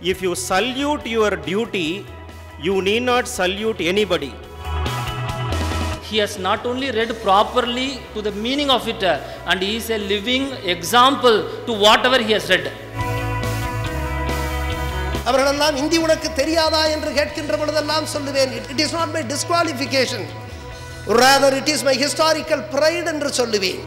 if you salute your duty, you need not salute anybody. He has not only read properly to the meaning of it, uh, and he is a living example to whatever he has read. அவர்களெல்லாம் இந்தி உனக்கு தெரியாதா என்று கேட்கின்ற பொழுதெல்லாம் சொல்லுவேன் it is not my disqualification rather it is my historical pride என்று சொல்லுவேன்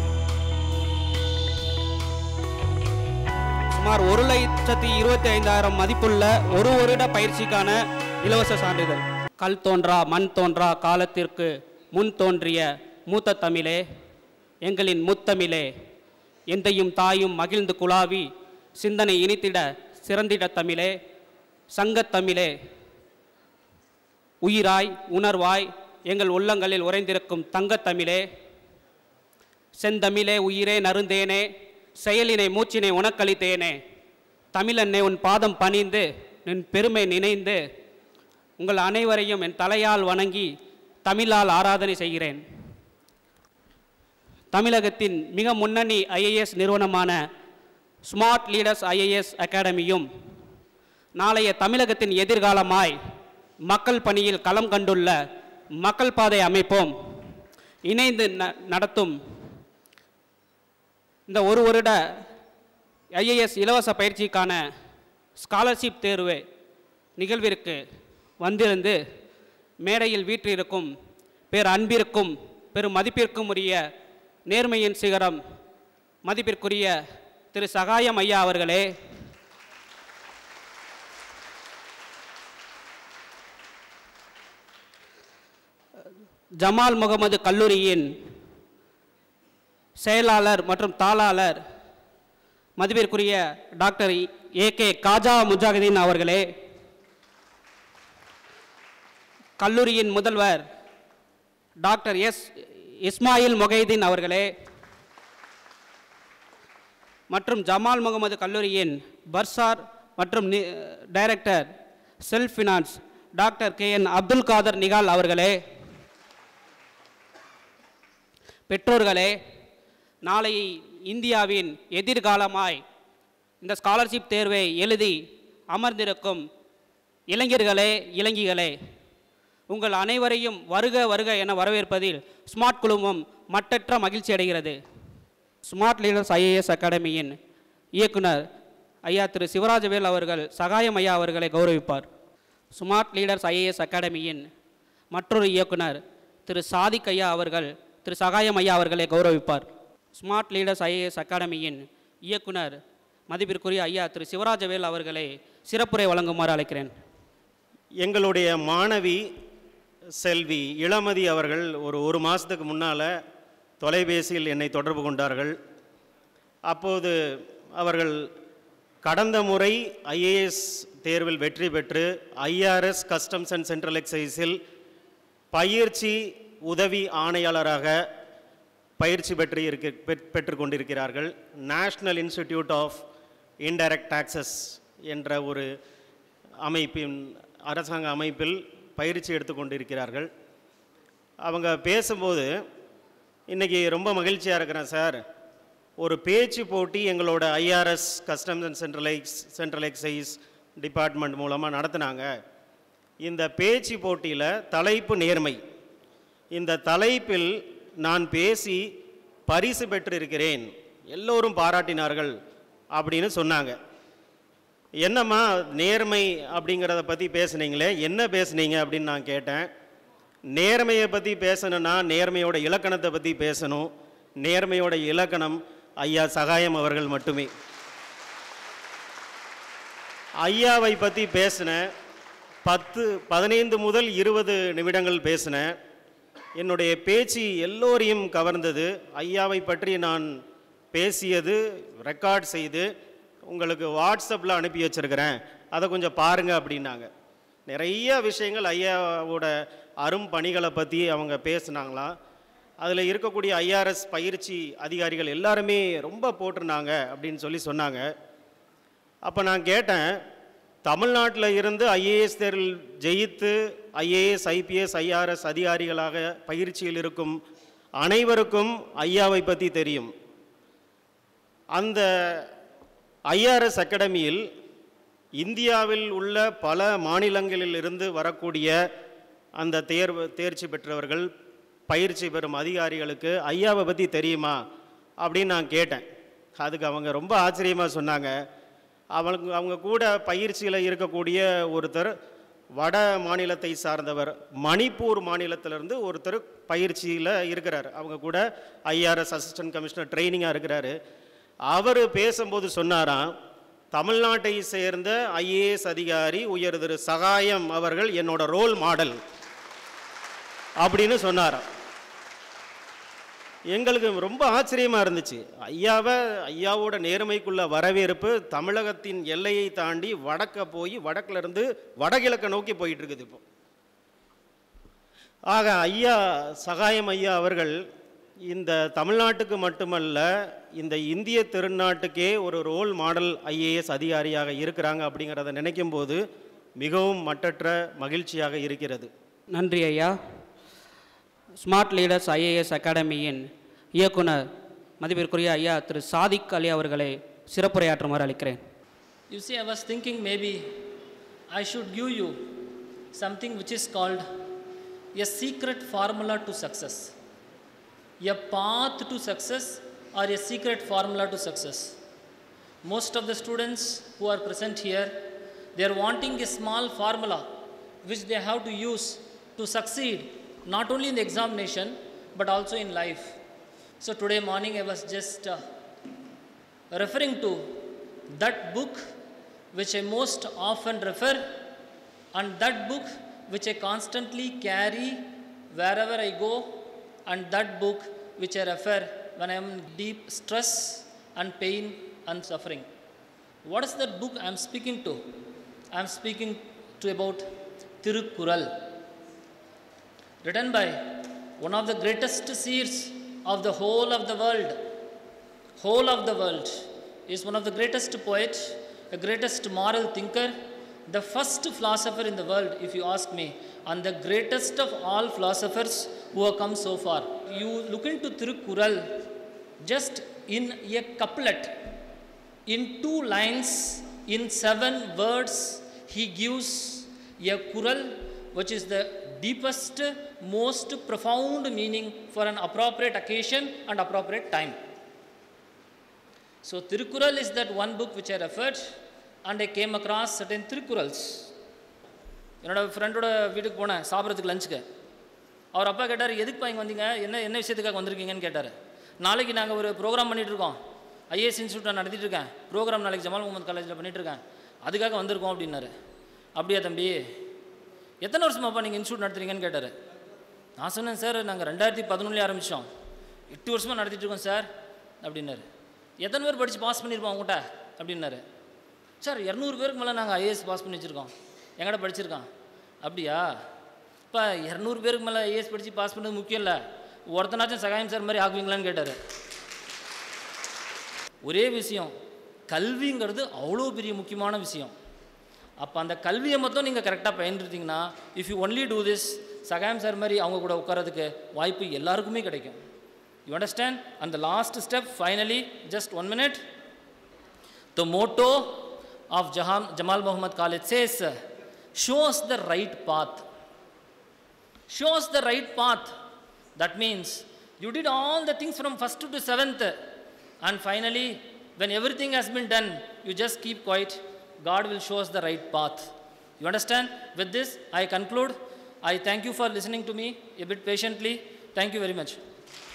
சுமார் ஒரு லட்சத்தி இருபத்தி ஐந்தாயிரம் மதிப்புள்ள ஒரு வருட பயிற்சிக்கான இலவச சான்றிதழ் கல் தோன்றா மண் தோன்றா காலத்திற்கு முன் தோன்றிய மூத்த தமிழே எங்களின் முத்தமிழே எந்தையும் தாயும் மகிழ்ந்து குழாவி சிந்தனை இனித்திட சிறந்திட தமிழே சங்கத் தமிழே உயிராய் உணர்வாய் எங்கள் உள்ளங்களில் உறைந்திருக்கும் தங்கத் தமிழே செந்தமிழே உயிரே நருந்தேனே செயலினை மூச்சினை உனக்களித்தேனே தமிழன்னே உன் பாதம் பணிந்து நின் பெருமை நினைந்து உங்கள் அனைவரையும் என் தலையால் வணங்கி தமிழால் ஆராதனை செய்கிறேன் தமிழகத்தின் மிக முன்னணி ஐஏஎஸ் நிறுவனமான ஸ்மார்ட் லீடர்ஸ் ஐஏஎஸ் அகாடமியும் நாளைய தமிழகத்தின் எதிர்காலமாய் மக்கள் பணியில் களம் கண்டுள்ள மக்கள் பாதை அமைப்போம் இணைந்து ந- நடத்தும் இந்த ஒரு வருட ஐஏஎஸ் இலவச பயிற்சிக்கான ஸ்காலர்ஷிப் தேர்வு நிகழ்விற்கு வந்திருந்து மேடையில் வீற்றிருக்கும் பேர் அன்பிற்கும் பெரும் மதிப்பிற்கும் உரிய நேர்மையின் சிகரம் மதிப்பிற்குரிய திரு சகாயம் ஐயா அவர்களே ஜமால் முகமது கல்லூரியின் செயலாளர் மற்றும் தாளாளர் மதிப்பிற்குரிய doctor A K Khaja Mujahideen அவர்களே கல்லூரியின் முதல்வர் டாக்டர் எஸ் இஸ்மாயில் மொகைதீன் அவர்களே மற்றும் ஜமால் முகமது கல்லூரியின் பர்சார் மற்றும் நி- director self finance doctor K N Abdul Khader Nihal அவர்களே பெற்றோர்களே நாளை இந்தியாவின் எதிர்காலமாய் இந்த ஸ்காலர்ஷிப் தேர்வை எழுதி அமர்ந்திருக்கும் இளைஞர்களே இளைஞிகளே உங்கள் அனைவரையும் வருக வருக என வரவேற்பதில் ஸ்மார்ட் குழுமம் மட்டற்ற மகிழ்ச்சி அடைகிறது ஸ்மார்ட் லீடர்ஸ் ஐஏஎஸ் அகாடமியின் இயக்குனர் ஐயா திரு சிவராஜவேல் அவர்கள் சகாயம் ஐயா அவர்களை கௌரவிப்பார் ஸ்மார்ட் லீடர்ஸ் ஐஏஎஸ் அகாடமியின் மற்றொரு இயக்குனர் திரு சாதிக் ஐயா அவர்கள் திரு சகாயம் ஐயா அவர்களை கௌரவிப்பார் ஸ்மார்ட் லீடர்ஸ் ஐஏஎஸ் அகாடமியின் இயக்குனர் மதிப்பிற்குரிய ஐயா திரு சிவராஜவேல் அவர்களை சிறப்புரை வழங்குமாறு அழைக்கிறேன் எங்களுடைய மாணவி செல்வி இளமதி அவர்கள் ஒரு ஒரு மாதத்துக்கு முன்னால் தொலைபேசியில் என்னை தொடர்பு கொண்டார்கள் அப்போது அவர்கள் கடந்த முறை ஐஏஎஸ் தேர்வில் வெற்றி பெற்று ஐஆர்எஸ் கஸ்டம்ஸ் அண்ட் சென்ட்ரல் எக்ஸைஸில் பயிற்சி உதவி ஆணையாளராக பயிற்சி பெற்று இருக்க பெற்- பெற்றுக் கொண்டிருக்கிறார்கள் national institute of indirect taxes என்ற ஒரு அமைப்பின் அரசாங்க அமைப்பில் பயிற்சி எடுத்து கொண்டிருக்கிறார்கள் அவங்க பேசும்போது இன்றைக்கி ரொம்ப மகிழ்ச்சியாக இருக்கிறேன் சார் ஒரு பேச்சு போட்டி எங்களோட IRS customs and central ex central excise department மூலமாக நடத்துனாங்க இந்த பேச்சு போட்டியில் தலைப்பு நேர்மை இந்த தலைப்பில் நான் பேசி பரிசு பெற்றிருக்கிறேன் எல்லோரும் பாராட்டினார்கள் அப்படின்னு சொன்னாங்க என்னம்மா நேர்மை அப்படிங்கிறத பற்றி பேசுனீங்களே என்ன பேசுனீங்க அப்படின்னு நான் கேட்டேன் நேர்மையை பற்றி பேசணும்னா நேர்மையோட இலக்கணத்தை பற்றி பேசணும் நேர்மையோட இலக்கணம் ஐயா சகாயம் அவர்கள் மட்டுமே ஐயாவை பற்றி பேசினேன் பத்து பதினைந்து முதல் இருபது நிமிடங்கள் பேசினேன் என்னுடைய பேச்சு எல்லோரையும் கவர்ந்தது ஐயாவை பற்றி நான் பேசியது ரெக்கார்ட் செய்து உங்களுக்கு வாட்ஸ்அப்பில் அனுப்பி வச்சிருக்கிறேன் அதை கொஞ்சம் பாருங்கள் அப்படின்னாங்க நிறைய விஷயங்கள் ஐயாவோட அரும் பணிகளை பற்றி அவங்க பேசுனாங்களாம் அதில் இருக்கக்கூடிய ஐஆர்எஸ் பயிற்சி அதிகாரிகள் எல்லாருமே ரொம்ப போட்டிருந்தாங்க அப்படின்னு சொல்லி சொன்னாங்க அப்போ நான் கேட்டேன் தமிழ்நாட்டில் இருந்து ஐஏஎஸ் தேர்வில் ஜெயித்து ஐஏஎஸ் ஐபிஎஸ் ஐஆர்எஸ் அதிகாரிகளாக பயிற்சியில் இருக்கும் அனைவருக்கும் ஐயாவை பற்றி தெரியும் அந்த ஐஆர்எஸ் அகாடமியில் இந்தியாவில் உள்ள பல மாநிலங்களில் இருந்து வரக்கூடிய அந்த தேர்வு தேர்ச்சி பெற்றவர்கள் பயிற்சி பெறும் அதிகாரிகளுக்கு ஐயாவை பற்றி தெரியுமா அப்படின்னு நான் கேட்டேன் அதுக்கு அவங்க ரொம்ப ஆச்சரியமாக சொன்னாங்க அவங்க அவங்க கூட பயிற்சியில் இருக்கக்கூடிய ஒருத்தர் வட மாநிலத்தை சார்ந்தவர் மணிப்பூர் மாநிலத்திலிருந்து ஒருத்தர் பயிற்சியில் இருக்கிறார் அவங்க கூட ஐஆர்எஸ் அசிஸ்டன்ட் கமிஷனர் ட்ரைனிங்காக இருக்கிறாரு அவர் பேசும்போது சொன்னாராம் தமிழ்நாட்டை சேர்ந்த ஐஏஎஸ் அதிகாரி உயர் திரு சகாயம் அவர்கள் என்னோட ரோல் மாடல் அப்படின்னு சொன்னாராம் எங்களுக்கு ரொம்ப ஆச்சரியமாக இருந்துச்சு ஐயாவை ஐயாவோட நேர்மைக்குள்ள வரவேற்பு தமிழகத்தின் எல்லையை தாண்டி வடக்க போய் வடக்குல இருந்து வடகிழக்க நோக்கி போயிட்டு இருக்குது இப்போ ஆக ஐயா சகாயம் ஐயா அவர்கள் இந்த தமிழ்நாட்டுக்கு மட்டுமல்ல இந்த இந்திய திருநாட்டுக்கே ஒரு ரோல் மாடல் ஐஏஎஸ் அதிகாரியாக இருக்கிறாங்க அப்படிங்கிறத நினைக்கும் போது மிகவும் மட்டற்ற மகிழ்ச்சியாக இருக்கிறது நன்றி ஐயா ஸ்மார்ட் லீடர்ஸ் ஐஏஎஸ் அகாடமியின் இயக்குனர் மதிப்பிற்குரிய ஐயா திரு சாதிக் அலி அவர்களை சிறப்புரையாற்றுமாறு அளிக்கிறேன் You see, I was thinking maybe I should give you something which is called a secret formula to success. A path to success or a secret formula to success. Most of the students who are present here, they are wanting a small formula which they have to use to succeed not only in the examination but also in life. So today morning I was just uh, referring to that book which I most often refer and that book which I constantly carry wherever I go and that book which I refer when I am in deep stress and pain and suffering. What is that book I am speaking to? I am speaking to about Tirukkural written by one of the greatest seers of the whole of the world. Whole of the world is one of the greatest poet, a greatest moral thinker, the first philosopher in the world, if you ask me, and the greatest of all philosophers who have come so far. You look into Tirukkural just in a couplet, in two lines, in seven words, he gives a kural which is the deepest, most profound meaning for an appropriate occasion and appropriate time. So, Tirukural is that one book which I referred, and I came across certain Tirukurals. என்னோட ஃப்ரெண்டோட வீட்டுக்கு போனேன் சாப்பிட்றதுக்கு லஞ்சுக்கு அவர் அப்பா கேட்டார் எதுக்குப்பா இங்கே வந்தீங்க என்ன என்ன விஷயத்துக்காக வந்திருக்கீங்கன்னு கேட்டார் நாளைக்கு நாங்கள் ஒரு ப்ரோக்ராம் பண்ணிட்டு இருக்கோம் ஐஏஎஸ் இன்ஸ்டியூட் நான் நடத்திட்டு இருக்கேன் ப்ரோக்ராம் நாளைக்கு ஜமால் முகமது காலேஜில் பண்ணிட்டு இருக்கேன் அதுக்காக வந்திருக்கோம் அப்படின்னாரு அப்படியா தம்பி எத்தனை வருஷமாப்பா நீங்கள் இன்ஸ்டியூட் நடத்துறீங்கன்னு கேட்டார் நான் சொன்னேன் சார் நாங்கள் ரெண்டாயிரத்தி பதினொன்றுலேயே ஆரம்பித்தோம் எட்டு வருஷமாக நடத்திட்டு இருக்கோம் சார் அப்படின்னாரு எத்தனை பேர் படித்து பாஸ் பண்ணியிருப்போம் உங்கள்கிட்ட அப்படின்னாரு சார் இரநூறு பேருக்கு மேலே நாங்கள் ஐஏஎஸ் பாஸ் பண்ணி வச்சுருக்கோம் எங்கட படிச்சிருக்கான் அப்படியா இப்போ இரநூறு பேருக்கு மேலே ஐஏஎஸ் படித்து பாஸ் பண்ணது முக்கியம் இல்லை ஒருத்தனாச்சும் சகாயம் சார் மாதிரி ஆகுவீங்களான்னு கேட்டார் ஒரே விஷயம் கல்விங்கிறது அவ்வளோ பெரிய முக்கியமான விஷயம் அப்போ அந்த கல்வியை மட்டும் நீங்கள் கரெக்டாக பயன்படுத்திங்கன்னா if you only do this Sagayam sir மாதிரி அவங்க கூட உட்காரதுக்கு வாய்ப்பு எல்லாருக்குமே கிடைக்கும் யூ அண்டர்ஸ்டாண்ட் அந்த last step finally just one minute The motto of Jahan, Jamal Muhammad Khalid says, show us the right path. Show us the right path. That means you did all the things from first to seventh, and finally, when everything has been done, you just keep quiet. God will show us the right path. You understand? With this, I conclude. I thank you for listening to me a bit patiently. Thank you very much.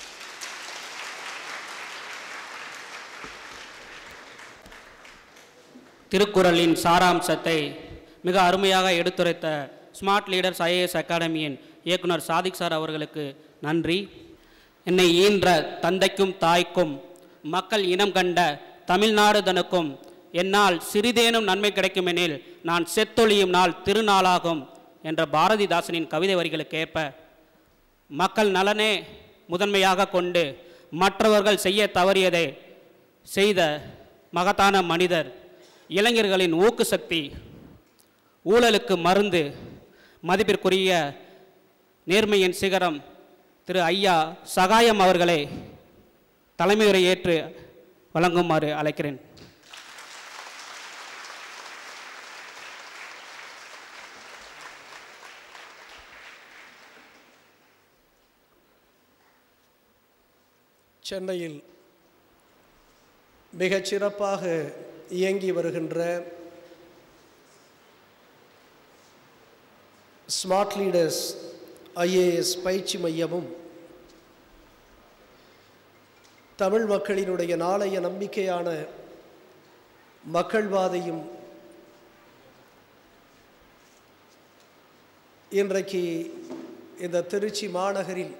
திருக்குறளின் சாராம்சத்தை மிக அருமையாக எடுத்துரைத்த smart leaders IAS அகாடமியின் இயக்குனர் Sadiq sir அவர்களுக்கு நன்றி என்னை ஈன்ற தந்தைக்கும் தாய்க்கும் மக்கள் இனம் கண்ட தமிழ்நாடு தனுக்கும் என்னால் சிறிதேனும் நன்மை கிடைக்குமெனில் நான் செத்தொழியும் நாள் திருநாளாகும் என்ற பாரதிதாசனின் கவிதை வரிகளுக்கு ஏற்ப மக்கள் நலனே முதன்மையாக கொண்டு மற்றவர்கள் செய்ய தவறியதை செய்த மகத்தான மனிதர் இளைஞர்களின் ஊக்கு சக்தி ஊழலுக்கு மருந்து மதிப்பிற்குரிய நேர்மையின் சிகரம் திரு ஐயா சகாயம் அவர்களை தலைமையுரை ஏற்று வழங்குமாறு அழைக்கிறேன் சென்னையில் மிகச் சிறப்பாக இயங்கி வருகின்ற ஸ்மார்ட் லீடர்ஸ் ஐஏஎஸ் பயிற்சி மையமும் தமிழ் மக்களினுடைய நாளைய நம்பிக்கையான மக்கள்வாதையும் இன்றைக்கு இந்த திருச்சி மாநகரில்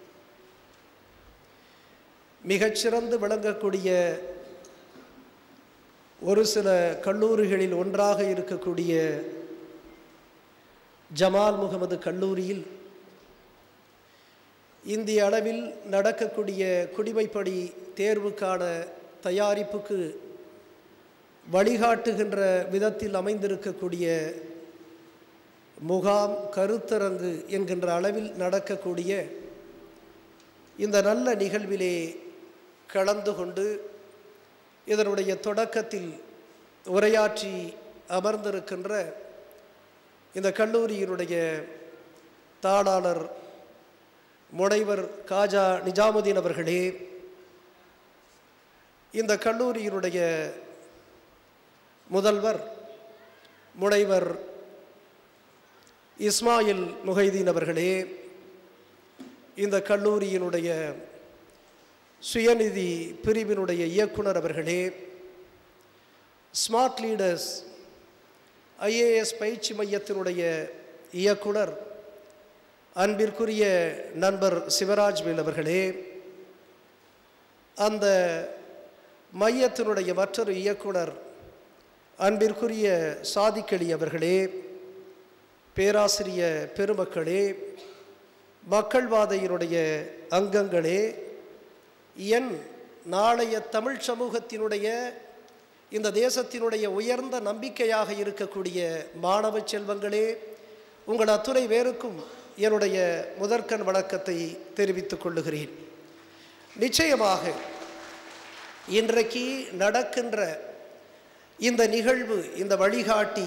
மிகச்சிறந்து விளங்கக்கூடிய ஒரு சில கல்லூரிகளில் ஒன்றாக இருக்கக்கூடிய ஜமால் முகமது கல்லூரியில் இந்திய அளவில் நடக்கக்கூடிய குடிமைப்படி தேர்வுக்கான தயாரிப்புக்கு வழிகாட்டுகின்ற விதத்தில் அமைந்திருக்கக்கூடிய முகாம் கருத்தரங்கு என்கின்ற அளவில் நடக்கக்கூடிய இந்த நல்ல நிகழ்விலே கலந்து கொண்டு இதனுடைய தொடக்கத்தில் உரையாற்றி அமர்ந்திருக்கின்ற இந்த கல்லூரியினுடைய தாளாளர் முனைவர் காஜா நிஜாமுதீன் அவர்களே இந்த கல்லூரியினுடைய முதல்வர் முனைவர் இஸ்மாயில் முகைதீன் அவர்களே இந்த கல்லூரியினுடைய சுயநிதி பிரிவினுடைய இயக்குனர் அவர்களே ஸ்மார்ட் லீடர்ஸ் ஐஏஎஸ் பயிற்சி மையத்தினுடைய இயக்குனர் அன்பிற்குரிய நண்பர் சிவராஜ் வேல் அவர்களே அந்த மையத்தினுடைய மற்றொரு இயக்குனர் அன்பிற்குரிய சாதிக்களி அவர்களே பேராசிரிய பெருமக்களே மக்கள்வாதையினுடைய அங்கங்களே என் நாளைய தமிழ் சமூகத்தினுடைய இந்த தேசத்தினுடைய உயர்ந்த நம்பிக்கையாக இருக்கக்கூடிய மாணவ செல்வங்களே உங்கள் அத்துணை பேருக்கும் என்னுடைய முதற்கண் வணக்கத்தை தெரிவித்துக் கொள்ளுகிறேன் நிச்சயமாக இன்றைக்கு நடக்கின்ற இந்த நிகழ்வு இந்த வழிகாட்டி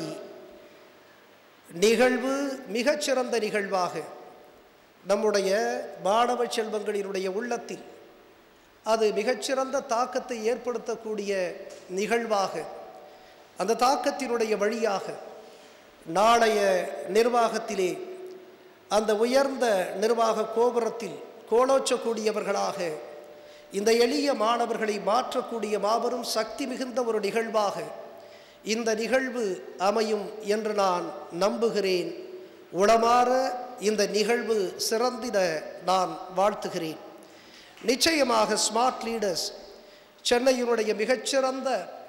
நிகழ்வு மிகச்சிறந்த நிகழ்வாக நம்முடைய மாணவ செல்வங்களினுடைய உள்ளத்தில் அது மிகச்சிறந்த தாக்கத்தை ஏற்படுத்தக்கூடிய நிகழ்வாக அந்த தாக்கத்தினுடைய வழியாக நாளைய நிர்வாகத்திலே அந்த உயர்ந்த நிர்வாக கோபுரத்தில் கோலோச்சக்கூடியவர்களாக இந்த எளிய மாணவர்களை மாற்றக்கூடிய மாபெரும் சக்தி மிகுந்த ஒரு நிகழ்வாக இந்த நிகழ்வு அமையும் என்று நான் நம்புகிறேன் உளமாற இந்த நிகழ்வு சிறந்திட நான் வாழ்த்துகிறேன் நிச்சயமாக ஸ்மார்ட் லீடர்ஸ் சென்னையினுடைய மிகச்சிறந்த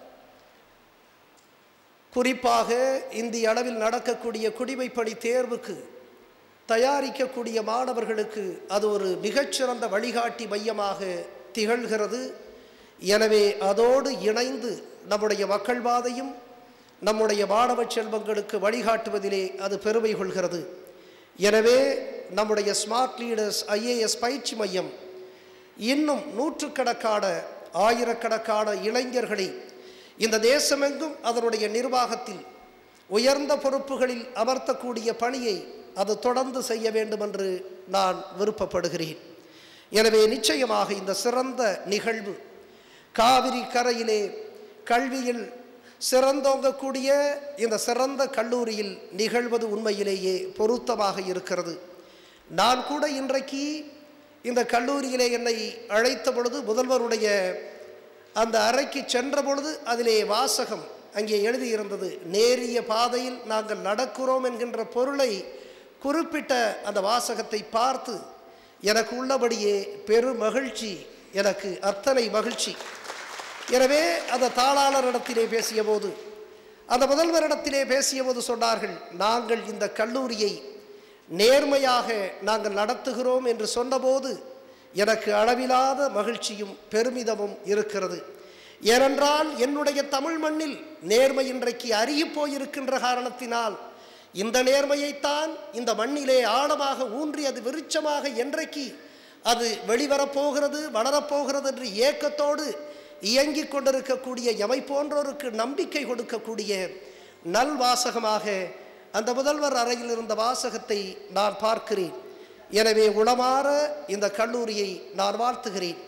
குறிப்பாக இந்திய அளவில் நடக்கக்கூடிய குடிமைப்பணி தேர்வுக்கு தயாரிக்கக்கூடிய மாணவர்களுக்கு அது ஒரு மிகச்சிறந்த வழிகாட்டி மையமாக திகழ்கிறது எனவே அதோடு இணைந்து நம்முடைய மக்கள்வாதையும் நம்முடைய மாணவ செல்வங்களுக்கு வழிகாட்டுவதிலே அது பெருமை கொள்கிறது எனவே நம்முடைய ஸ்மார்ட் லீடர்ஸ் ஐஏஎஸ் பயிற்சி மையம் இன்னும் நூற்றுக்கணக்கான ஆயிரக்கணக்கான இளைஞர்களை இந்த தேசமெங்கும் அதனுடைய நிர்வாகத்தில் உயர்ந்த பொறுப்புகளில் அமர்த்தக்கூடிய பணியை அது தொடர்ந்து செய்ய வேண்டும் என்று நான் விருப்பப்படுகிறேன் எனவே நிச்சயமாக இந்த சிறந்த நிகழ்வு காவிரி கரையிலே கல்வியில் சிறந்தோங்கக்கூடிய இந்த சிறந்த கல்லூரியில் நிகழ்வது உண்மையிலேயே பொருத்தமாக இருக்கிறது நான் கூட இன்றைக்கு இந்த கல்லூரியிலே என்னை அழைத்த பொழுது முதல்வருடைய அந்த அறைக்கு சென்ற பொழுது அதிலே வாசகம் அங்கே எழுதியிருந்தது நேரிய பாதையில் நாங்கள் நடக்கிறோம் என்கின்ற பொருளை குறிப்பிட்ட அந்த வாசகத்தை பார்த்து எனக்கு உள்ளபடியே பெரு மகிழ்ச்சி எனக்கு அத்தனை மகிழ்ச்சி எனவே அந்த தாளாளரிடத்திலே பேசிய போது அந்த முதல்வரிடத்திலே பேசிய போது சொன்னார்கள் நாங்கள் இந்த கல்லூரியை நேர்மையாக நாங்கள் நடத்துகிறோம் என்று சொன்னபோது எனக்கு அளவிலாத மகிழ்ச்சியும் பெருமிதமும் இருக்கிறது ஏனென்றால் என்னுடைய தமிழ் மண்ணில் நேர்மை இன்றைக்கு அருகி போயிருக்கின்ற காரணத்தினால் இந்த நேர்மையைத்தான் இந்த மண்ணிலே ஆழமாக ஊன்றி அது விருட்சமாக என்றைக்கு அது வெளிவரப்போகிறது வளரப்போகிறது என்று ஏக்கத்தோடு இயங்கிக் கொண்டிருக்கக்கூடிய எமை போன்றோருக்கு நம்பிக்கை கொடுக்கக்கூடிய நல் வாசகமாக அந்த முதல்வர் அறையில் இருந்த வாசகத்தை நான் பார்க்கிறேன் எனவே உளமாற இந்த கல்லூரியை நான் வாழ்த்துகிறேன்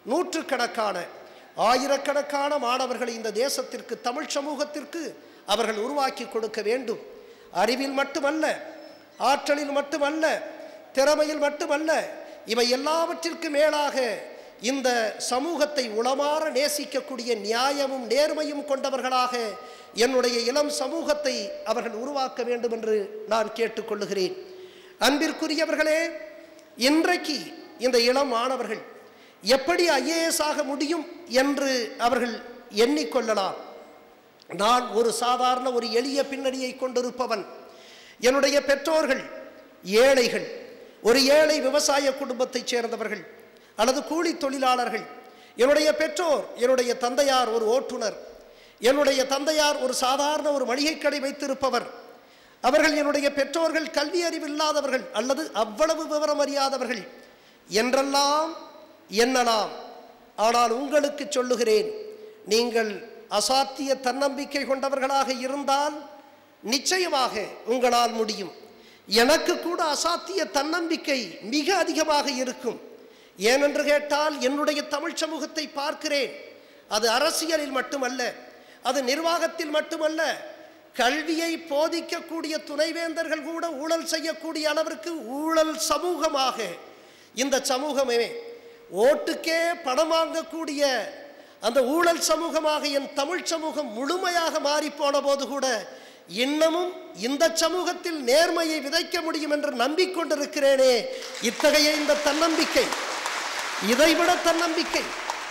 நூற்றுக்கணக்கான ஆயிரக்கணக்கான மாணவர்களை இந்த தேசத்திற்கு தமிழ் சமூகத்திற்கு அவர்கள் உருவாக்கி கொடுக்க வேண்டும் அறிவில் மட்டுமல்ல ஆற்றலில் மட்டுமல்ல திறமையில் மட்டுமல்ல இவை எல்லாவற்றிற்கும் மேலாக இந்த சமூகத்தை உளமாற நேசிக்கக்கூடிய நியாயமும் நேர்மையும் கொண்டவர்களாக என்னுடைய இளம் சமூகத்தை அவர்கள் உருவாக்க வேண்டும் என்று நான் கேட்டுக்கொள்ளுகிறேன் அன்பிற்குரியவர்களே இன்றைக்கு இந்த இளம் மாணவர்கள் எப்படி ஐஏஎஸ் ஆக முடியும் என்று அவர்கள் எண்ணிக்கொள்ளலாம் நான் ஒரு சாதாரண ஒரு எளிய பின்னணியை கொண்டிருப்பவன் என்னுடைய பெற்றோர்கள் ஏழைகள் ஒரு ஏழை விவசாய குடும்பத்தைச் சேர்ந்தவர்கள் அல்லது கூலி தொழிலாளர்கள் என்னுடைய பெற்றோர் என்னுடைய தந்தையார் ஒரு ஓட்டுநர் என்னுடைய தந்தையார் ஒரு சாதாரண ஒரு மளிகைக் கடை வைத்திருப்பவர் அவர்கள் என்னுடைய பெற்றோர்கள் கல்வி அறிவு இல்லாதவர்கள் அல்லது அவ்வளவு விவரம் அறியாதவர்கள் என்றெல்லாம் எண்ணலாம் ஆனால் உங்களுக்கு சொல்லுகிறேன் நீங்கள் அசாத்திய தன்னம்பிக்கை கொண்டவர்களாக இருந்தால் நிச்சயமாக உங்களால் முடியும் எனக்கு கூட அசாத்திய தன்னம்பிக்கை மிக அதிகமாக இருக்கும் ஏனென்று கேட்டால் என்னுடைய தமிழ் சமூகத்தை பார்க்கிறேன் அது அரசியலில் மட்டுமல்ல அது நிர்வாகத்தில் மட்டுமல்ல கல்வியை போதிக்கக்கூடிய துணைவேந்தர்கள் கூட ஊழல் செய்யக்கூடிய அளவிற்கு ஊழல் சமூகமாக இந்த சமூகமே ஓட்டுக்கே பணம் வாங்கக்கூடிய அந்த ஊழல் சமூகமாக என் தமிழ் சமூகம் முழுமையாக மாறிப்போன போது கூட இன்னமும் இந்த சமூகத்தில் நேர்மையை விதைக்க முடியும் என்று நம்பிக்கொண்டிருக்கிறேனே இத்தகைய இந்த தன்னம்பிக்கை இதைவிட தன்னம்பிக்கை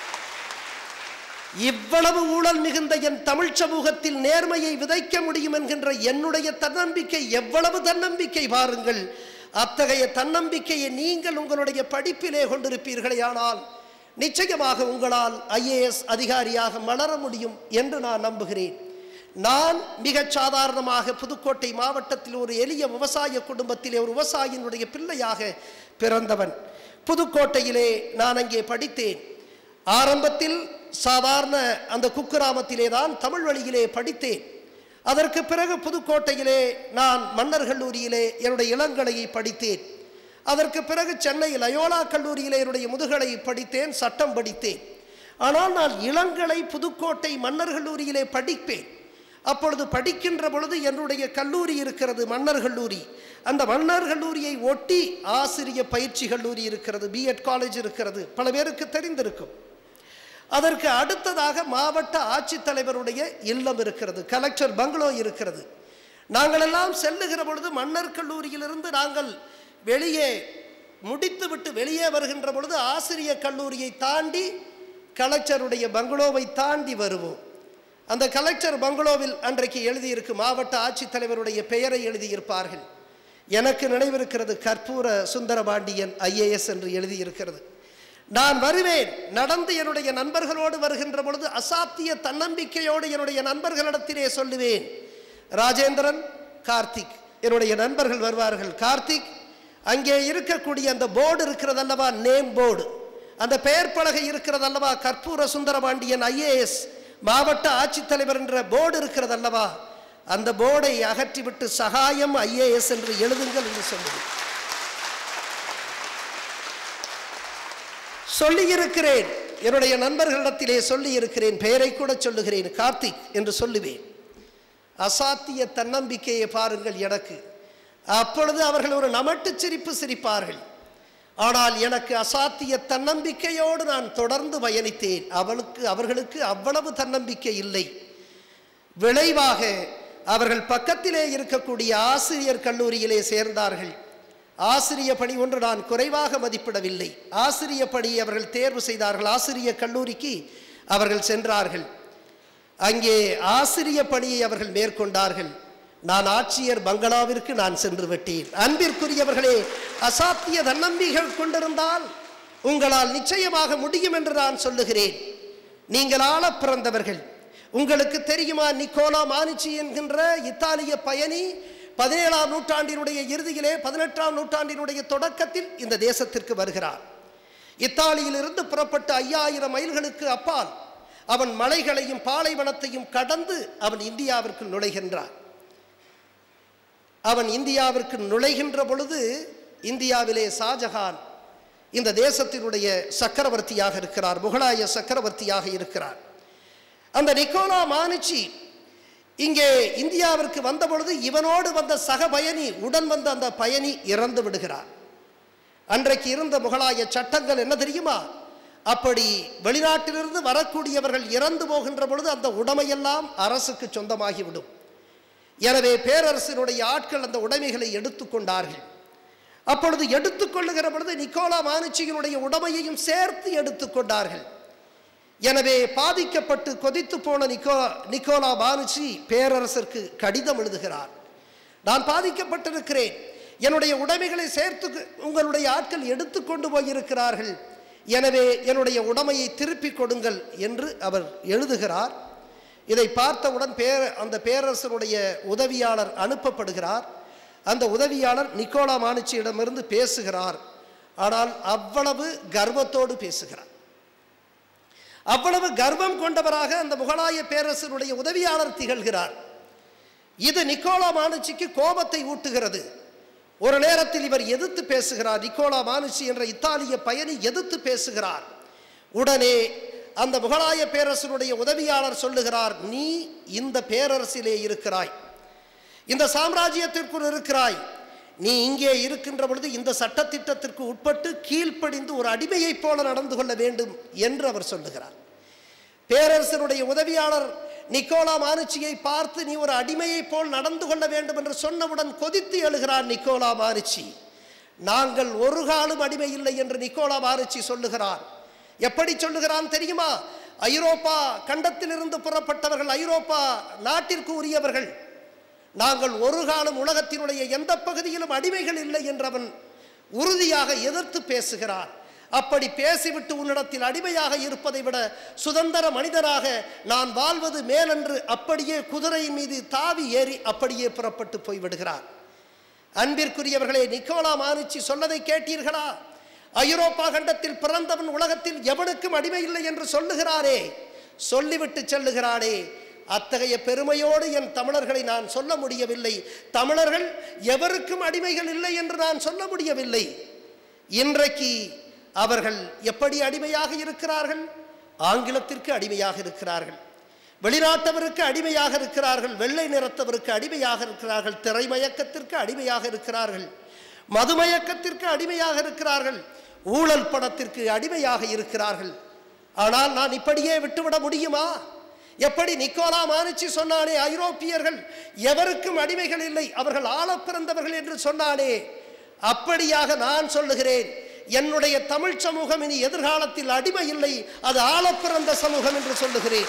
இவ்வளவு ஊழல் மிகுந்த என் தமிழ் சமூகத்தில் நேர்மையை விதைக்க முடியும் என்கின்ற என்னுடைய தன்னம்பிக்கை எவ்வளவு தன்னம்பிக்கை பாருங்கள் அத்தகைய தன்னம்பிக்கையை நீங்கள் உங்களுடைய படிப்பிலே கொண்டிருப்பீர்களே ஆனால் நிச்சயமாக உங்களால் ஐஏஎஸ் அதிகாரியாக மலர முடியும் என்று நான் நம்புகிறேன் நான் மிகச் சாதாரணமாக புதுக்கோட்டை மாவட்டத்தில் ஒரு எளிய விவசாய குடும்பத்திலே ஒரு விவசாயினுடைய பிள்ளையாக பிறந்தவன் புதுக்கோட்டையிலே நான் அங்கே படித்தேன் ஆரம்பத்தில் சாதாரண அந்த குக்கிராமத்திலே தான் தமிழ் வழியிலே படித்தேன் அதற்கு பிறகு புதுக்கோட்டையிலே நான் மன்னர் கல்லூரியிலே என்னுடைய இளங்கலையை படித்தேன் அதற்கு பிறகு சென்னை லயோலா கல்லூரியிலே என்னுடைய முதுகலை படித்தேன் சட்டம் படித்தேன் ஆனால் நான் இளங்கலை புதுக்கோட்டை மன்னர் கல்லூரியிலே படிப்பேன் அப்பொழுது படிக்கின்ற பொழுது என்னுடைய கல்லூரி இருக்கிறது மன்னர் கல்லூரி அந்த மன்னர் கல்லூரியை ஒட்டி ஆசிரிய பயிற்சி கல்லூரி இருக்கிறது பிஎட் காலேஜ் இருக்கிறது பல பேருக்கு தெரிந்திருக்கும் அதற்கு அடுத்ததாக மாவட்ட ஆட்சித்தலைவருடைய இல்லம் இருக்கிறது கலெக்டர் பங்களோ இருக்கிறது நாங்கள் எல்லாம் செல்லுகிற பொழுது மன்னர் கல்லூரியிலிருந்து நாங்கள் வெளியே முடித்துவிட்டு வெளியே வருகின்ற பொழுது ஆசிரியர் கல்லூரியை தாண்டி கலெக்டருடைய பங்களோவை தாண்டி வருவோம் அந்த கலெக்டர் பங்களோவில் அன்றைக்கு எழுதியிருக்கு மாவட்ட ஆட்சித்தலைவருடைய பெயரை எழுதியிருப்பார்கள் எனக்கு நினைவிருக்கிறது கற்பூர சுந்தரபாண்டியன் ஐஏஎஸ் என்று எழுதியிருக்கிறது நான் வருவேன் நடந்து என்னுடைய நண்பர்களோடு வருகின்ற பொழுது அசாத்திய தன்னம்பிக்கையோடு என்னுடைய நண்பர்களிடத்திலே சொல்லுவேன் ராஜேந்திரன் கார்த்திக் என்னுடைய நண்பர்கள் வருவார்கள் கார்த்திக் அங்கே இருக்கக்கூடிய அந்த போர்டு இருக்கிறது அல்லவா நேம் போர்டு அந்த பெயர் பலகை இருக்கிறது அல்லவா கற்பூர சுந்தரபாண்டியன் ஐஏஎஸ் மாவட்ட ஆட்சித்தலைவர் என்ற போர்டு இருக்கிறது அல்லவா அந்த போர்டை அகற்றிவிட்டு சகாயம் ஐஏஎஸ் என்று எழுதுங்கள் என்று சொல்லுவேன் சொல்லியிருக்கிறேன் என்னுடைய நண்பர்களிடத்திலே சொல்லியிருக்கிறேன் பெயரை கூட சொல்லுகிறேன் கார்த்திக் என்று சொல்லுவேன் அசாத்திய தன்னம்பிக்கையை பாருங்கள் எனக்கு அப்பொழுது அவர்கள் ஒரு நமட்டு சிரிப்பு சிரிப்பார்கள் ஆனால் எனக்கு அசாத்திய தன்னம்பிக்கையோடு நான் தொடர்ந்து பயணித்தேன் அவளுக்கு அவர்களுக்கு அவ்வளவு தன்னம்பிக்கை இல்லை விளைவாக அவர்கள் பக்கத்திலே இருக்கக்கூடிய ஆசிரியர் கல்லூரியிலே சேர்ந்தார்கள் ஆசிரிய பணி ஒன்று நான் குறைவாக மதிப்பிடவில்லை ஆசிரிய பணி அவர்கள் தேர்வு செய்தார்கள் ஆசிரிய கல்லூரிக்கு அவர்கள் சென்றார்கள் அங்கே ஆசிரிய பணியை அவர்கள் மேற்கொண்டார்கள் நான் ஆட்சியர் பங்களாவிற்கு நான் சென்று விட்டேன் அன்பிற்குரியவர்களே அசாத்திய தன்னம்பிகள் கொண்டிருந்தால் உங்களால் நிச்சயமாக முடியும் என்று நான் சொல்லுகிறேன் நீங்கள் ஆள பிறந்தவர்கள் உங்களுக்கு தெரியுமா நிக்கோலா மானிச்சி என்கின்ற இத்தாலிய பயணி பதினேழாம் நூற்றாண்டினுடைய இறுதியிலே பதினெட்டாம் நூற்றாண்டினுடைய தொடக்கத்தில் இந்த தேசத்திற்கு வருகிறார் இத்தாலியிலிருந்து புறப்பட்ட ஐயாயிரம் மைல்களுக்கு அப்பால் அவன் மலைகளையும் பாலைவனத்தையும் கடந்து அவன் இந்தியாவிற்கு நுழைகின்றான் அவன் இந்தியாவிற்கு நுழைகின்ற பொழுது இந்தியாவிலே ஷாஜஹான் இந்த தேசத்தினுடைய சக்கரவர்த்தியாக இருக்கிறார் முகலாய சக்கரவர்த்தியாக இருக்கிறார் அந்த நிக்கோலா மானிச்சி இங்கே இந்தியாவிற்கு வந்த பொழுது இவனோடு வந்த சக பயணி உடன் வந்த அந்த பயணி இறந்து விடுகிறார் அன்றைக்கு இருந்த முகலாய சட்டங்கள் என்ன தெரியுமா அப்படி வெளிநாட்டிலிருந்து வரக்கூடியவர்கள் இறந்து போகின்ற பொழுது அந்த உடைமையெல்லாம் அரசுக்கு சொந்தமாகிவிடும் எனவே பேரரசினுடைய ஆட்கள் அந்த உடைமைகளை எடுத்துக்கொண்டார்கள் அப்பொழுது எடுத்துக்கொள்ளுகிற பொழுது நிக்கோலா மானுச்சியினுடைய உடைமையையும் சேர்த்து எடுத்துக்கொண்டார்கள் எனவே பாதிக்கப்பட்டு கொதித்து போன நிக்கோ நிக்கோலா பானுச்சி பேரரசருக்கு கடிதம் எழுதுகிறார் நான் பாதிக்கப்பட்டிருக்கிறேன் என்னுடைய உடைமைகளை சேர்த்து உங்களுடைய ஆட்கள் எடுத்துக்கொண்டு போயிருக்கிறார்கள் எனவே என்னுடைய உடைமையை திருப்பிக் கொடுங்கள் என்று அவர் எழுதுகிறார் இதை பார்த்தவுடன் பேர அந்த பேரரசருடைய உதவியாளர் அனுப்பப்படுகிறார் அந்த உதவியாளர் நிக்கோலா மானுச்சியிடமிருந்து பேசுகிறார் ஆனால் அவ்வளவு கர்வத்தோடு பேசுகிறார் அவ்வளவு கர்வம் கொண்டவராக அந்த முகலாய பேரரசருடைய உதவியாளர் திகழ்கிறார் இது நிக்கோலா மானுச்சிக்கு கோபத்தை ஊட்டுகிறது ஒரு நேரத்தில் இவர் எதிர்த்து பேசுகிறார் நிக்கோலா மானுச்சி என்ற இத்தாலிய பயணி எதிர்த்து பேசுகிறார் உடனே அந்த முகலாய பேரரசருடைய உதவியாளர் சொல்லுகிறார் நீ இந்த பேரரசிலே இருக்கிறாய் இந்த சாம்ராஜ்யத்திற்குள் இருக்கிறாய் நீ இங்கே இருக்கின்ற பொழுது இந்த சட்டத்திட்டத்திற்கு உட்பட்டு கீழ்ப்படிந்து ஒரு அடிமையைப் போல நடந்து கொள்ள வேண்டும் என்று அவர் சொல்லுகிறார் பேரரசருடைய உதவியாளர் நிக்கோலா மானுச்சியை பார்த்து நீ ஒரு அடிமையைப் போல் நடந்து கொள்ள வேண்டும் என்று சொன்னவுடன் கொதித்து எழுகிறார் நிக்கோலா மானுச்சி நாங்கள் ஒரு காலும் அடிமை இல்லை என்று நிக்கோலா மானுச்சி சொல்லுகிறார் எப்படி சொல்லுகிறான் தெரியுமா ஐரோப்பா கண்டத்திலிருந்து புறப்பட்டவர்கள் ஐரோப்பா நாட்டிற்கு உரியவர்கள் நாங்கள் ஒரு காலம் உலகத்தினுடைய எந்த பகுதியிலும் அடிமைகள் இல்லை என்று அவன் உறுதியாக எதிர்த்து பேசுகிறார் அப்படி பேசிவிட்டு உன்னிடத்தில் அடிமையாக இருப்பதை விட சுதந்திர மனிதராக நான் வாழ்வது மேலென்று அப்படியே குதிரையின் மீது தாவி ஏறி அப்படியே புறப்பட்டு போய்விடுகிறார் அன்பிற்குரியவர்களே நிக்கோலா மானுச்சி சொன்னதை கேட்டீர்களா ஐரோப்பா கண்டத்தில் பிறந்தவன் உலகத்தில் எவனுக்கும் அடிமை இல்லை என்று சொல்லுகிறாரே சொல்லிவிட்டு செல்லுகிறானே அத்தகைய பெருமையோடு என் தமிழர்களை நான் சொல்ல முடியவில்லை தமிழர்கள் எவருக்கும் அடிமைகள் இல்லை என்று நான் சொல்ல முடியவில்லை இன்றைக்கு அவர்கள் எப்படி அடிமையாக இருக்கிறார்கள் ஆங்கிலத்திற்கு அடிமையாக இருக்கிறார்கள் வெளிநாட்டவருக்கு அடிமையாக இருக்கிறார்கள் வெள்ளை நிறத்தவருக்கு அடிமையாக இருக்கிறார்கள் திரைமயக்கத்திற்கு அடிமையாக இருக்கிறார்கள் மதுமயக்கத்திற்கு அடிமையாக இருக்கிறார்கள் ஊழல் பணத்திற்கு அடிமையாக இருக்கிறார்கள் ஆனால் நான் இப்படியே விட்டுவிட முடியுமா எப்படி நிக்கோலா மானிச்சி சொன்னானே ஐரோப்பியர்கள் எவருக்கும் அடிமைகள் இல்லை அவர்கள் ஆளப் பிறந்தவர்கள் என்று சொன்னானே அப்படியாக நான் சொல்லுகிறேன் என்னுடைய தமிழ் சமூகம் இனி எதிர்காலத்தில் அடிமை இல்லை அது ஆளப் பிறந்த சமூகம் என்று சொல்லுகிறேன்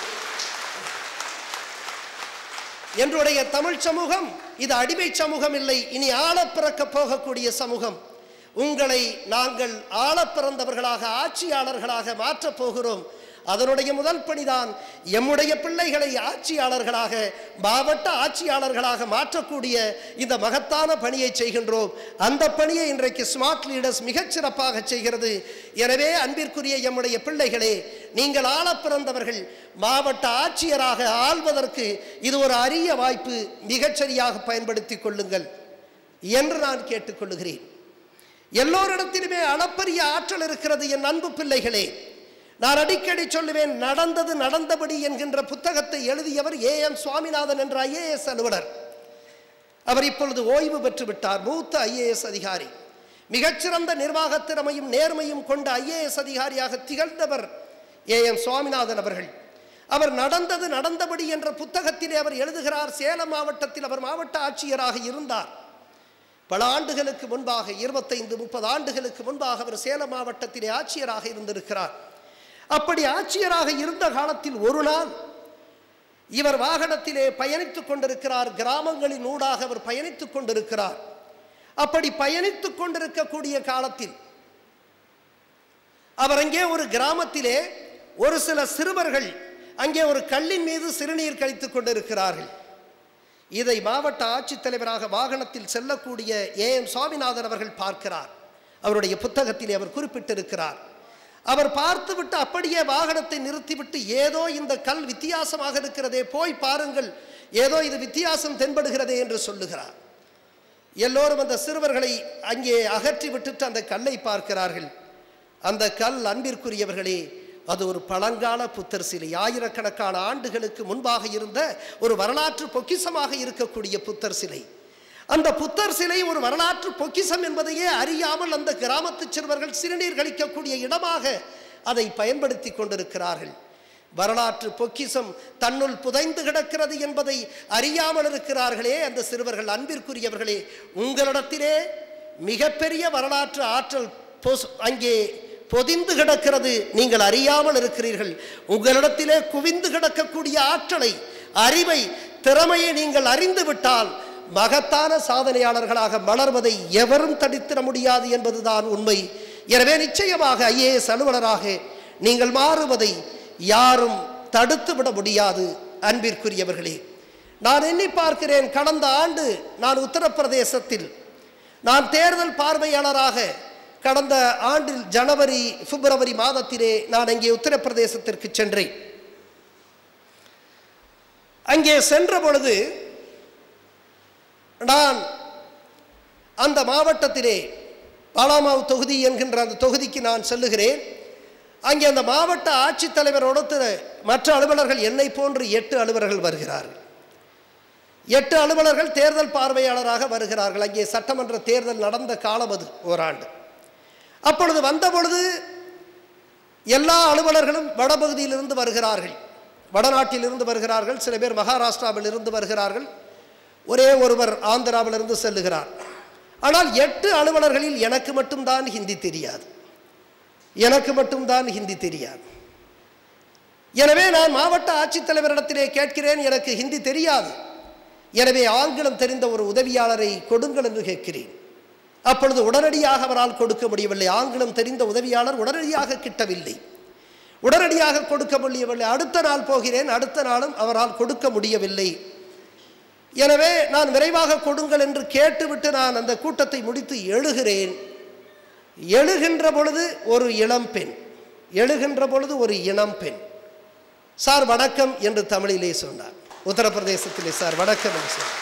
என்னுடைய தமிழ் சமூகம் இது அடிமை சமூகம் இல்லை இனி ஆளப் பிறக்கப் போகக்கூடிய சமூகம் உங்களை நாங்கள் ஆளப் பிறந்தவர்களாக ஆட்சியாளர்களாக மாற்றப் போகிறோம் அதனுடைய முதல் பணிதான் எம்முடைய பிள்ளைகளை ஆட்சியாளர்களாக மாவட்ட ஆட்சியாளர்களாக மாற்றக்கூடிய இந்த மகத்தான பணியை செய்கின்றோம் அந்த பணியை இன்றைக்கு ஸ்மார்ட் லீடர்ஸ் மிகச் சிறப்பாக செய்கிறது எனவே அன்பிற்குரிய எம்முடைய பிள்ளைகளே நீங்கள் ஆளப் பிறந்தவர்கள் மாவட்ட ஆட்சியராக ஆள்வதற்கு இது ஒரு அரிய வாய்ப்பு மிகச்சரியாக பயன்படுத்தி கொள்ளுங்கள் என்று நான் கேட்டுக்கொள்ளுகிறேன் எல்லோரிடத்திலுமே அளப்பரிய ஆற்றல் இருக்கிறது என் அன்பு பிள்ளைகளே நான் அடிக்கடி சொல்லுவேன் நடந்தது நடந்தபடி என்கின்ற புத்தகத்தை எழுதியவர் ஏ எம் சுவாமிநாதன் என்ற ஐஏஎஸ் அலுவலர் அவர் இப்பொழுது ஓய்வு பெற்று விட்டார் மூத்த ஐஏஎஸ் அதிகாரி மிகச்சிறந்த நிர்வாகத் திறமையும் நேர்மையும் கொண்ட ஐஏஎஸ் அதிகாரியாக திகழ்ந்தவர் ஏ எம் சுவாமிநாதன் அவர்கள் அவர் நடந்தது நடந்தபடி என்ற புத்தகத்திலே அவர் எழுதுகிறார் சேலம் மாவட்டத்தில் அவர் மாவட்ட ஆட்சியராக இருந்தார் பல ஆண்டுகளுக்கு முன்பாக இருபத்தைந்து முப்பது ஆண்டுகளுக்கு முன்பாக அவர் சேலம் மாவட்டத்திலே ஆட்சியராக இருந்திருக்கிறார் அப்படி ஆட்சியராக இருந்த காலத்தில் ஒரு நாள் இவர் வாகனத்திலே பயணித்துக் கொண்டிருக்கிறார் கிராமங்களின் ஊடாக அவர் பயணித்துக் கொண்டிருக்கிறார் அப்படி பயணித்துக் கொண்டிருக்கக்கூடிய காலத்தில் அவர் அங்கே ஒரு கிராமத்திலே ஒரு சில சிறுவர்கள் அங்கே ஒரு கல்லின் மீது சிறுநீர் கழித்துக் கொண்டிருக்கிறார்கள் இதை மாவட்ட ஆட்சித்தலைவராக வாகனத்தில் செல்லக்கூடிய ஏ எம் சுவாமிநாதன் அவர்கள் பார்க்கிறார் அவருடைய புத்தகத்திலே அவர் குறிப்பிட்டிருக்கிறார் அவர் பார்த்துவிட்டு அப்படியே வாகனத்தை நிறுத்திவிட்டு ஏதோ இந்த கல் வித்தியாசமாக இருக்கிறதே போய் பாருங்கள் ஏதோ இது வித்தியாசம் தென்படுகிறதே என்று சொல்லுகிறார் எல்லோரும் அந்த சிறுவர்களை அங்கே அகற்றி விட்டுட்டு அந்த கல்லை பார்க்கிறார்கள் அந்த கல் அன்பிற்குரியவர்களே அது ஒரு பழங்கால புத்தர் சிலை ஆயிரக்கணக்கான ஆண்டுகளுக்கு முன்பாக இருந்த ஒரு வரலாற்று பொக்கிஷமாக இருக்கக்கூடிய புத்தர் சிலை அந்த புத்தர் சிலை ஒரு வரலாற்று பொக்கிஷம் என்பதையே அறியாமல் அந்த கிராமத்து சிறுவர்கள் சிறுநீர் கழிக்கக்கூடிய இடமாக அதை பயன்படுத்தி கொண்டிருக்கிறார்கள் வரலாற்று பொக்கிஷம் தன்னுள் புதைந்து கிடக்கிறது என்பதை அறியாமல் இருக்கிறார்களே அந்த சிறுவர்கள் அன்பிற்குரியவர்களே உங்களிடத்திலே மிகப்பெரிய வரலாற்று ஆற்றல் பொஸ் அங்கே பொதிந்து கிடக்கிறது நீங்கள் அறியாமல் இருக்கிறீர்கள் உங்களிடத்திலே குவிந்து கிடக்கக்கூடிய ஆற்றலை அறிவை திறமையை நீங்கள் அறிந்து விட்டால் மகத்தான சாதனையாளர்களாக மலர்வதை எவரும் தடுத்திட முடியாது என்பதுதான் உண்மை எனவே நிச்சயமாக ஐஏஎஸ் அலுவலராக நீங்கள் மாறுவதை யாரும் தடுத்து விட முடியாது அன்பிற்குரியவர்களே நான் எண்ணி பார்க்கிறேன் கடந்த ஆண்டு நான் உத்தரப்பிரதேசத்தில் நான் தேர்தல் பார்வையாளராக கடந்த ஆண்டில் ஜனவரி பிப்ரவரி மாதத்திலே நான் அங்கே உத்தரப்பிரதேசத்திற்கு சென்றேன் அங்கே சென்ற பொழுது நான் அந்த மாவட்டத்திலே பாலாமாவ் தொகுதி என்கின்ற அந்த தொகுதிக்கு நான் செல்லுகிறேன் அங்கே அந்த மாவட்ட ஆட்சித்தலைவரோடு திரு- மற்ற அலுவலர்கள் என்னை போன்று எட்டு அலுவலர்கள் வருகிறார்கள் எட்டு அலுவலர்கள் தேர்தல் பார்வையாளராக வருகிறார்கள் அங்கே சட்டமன்ற தேர்தல் நடந்த காலம் அது ஓராண்டு அப்பொழுது வந்த பொழுது எல்லா அலுவலர்களும் வடபகுதியிலிருந்து வருகிறார்கள் வடநாட்டிலிருந்து வருகிறார்கள் சில பேர் மகாராஷ்டிராவில் இருந்து வருகிறார்கள் ஒரே ஒருவர் ஆந்திராவிலிருந்து செல்லுகிறார் ஆனால் எட்டு அலுவலர்களில் எனக்கு மட்டும்தான் ஹிந்தி தெரியாது எனக்கு மட்டும்தான் ஹிந்தி தெரியாது எனவே நான் மாவட்ட ஆட்சித்தலைவரிடத்திலே கேட்கிறேன் எனக்கு ஹிந்தி தெரியாது எனவே ஆங்கிலம் தெரிந்த ஒரு உதவியாளரை கொடுங்கள் என்று கேட்கிறேன் அப்பொழுது உடனடியாக அவரால் கொடுக்க முடியவில்லை ஆங்கிலம் தெரிந்த உதவியாளர் உடனடியாக கிட்டவில்லை உடனடியாக கொடுக்க முடியவில்லை அடுத்த நாள் போகிறேன் அடுத்த நாளும் அவரால் கொடுக்க முடியவில்லை எனவே நான் விரைவாக கொடுங்கள் என்று கேட்டுவிட்டு நான் அந்த கூட்டத்தை முடித்து எழுகிறேன் எழுகின்ற பொழுது ஒரு இளம்பெண் எழுகின்ற பொழுது ஒரு இளம் பெண் சார் வணக்கம் என்று தமிழிலே சொன்னார் உத்தரப்பிரதேசத்திலே சார் வணக்கம் என்று சொன்னார்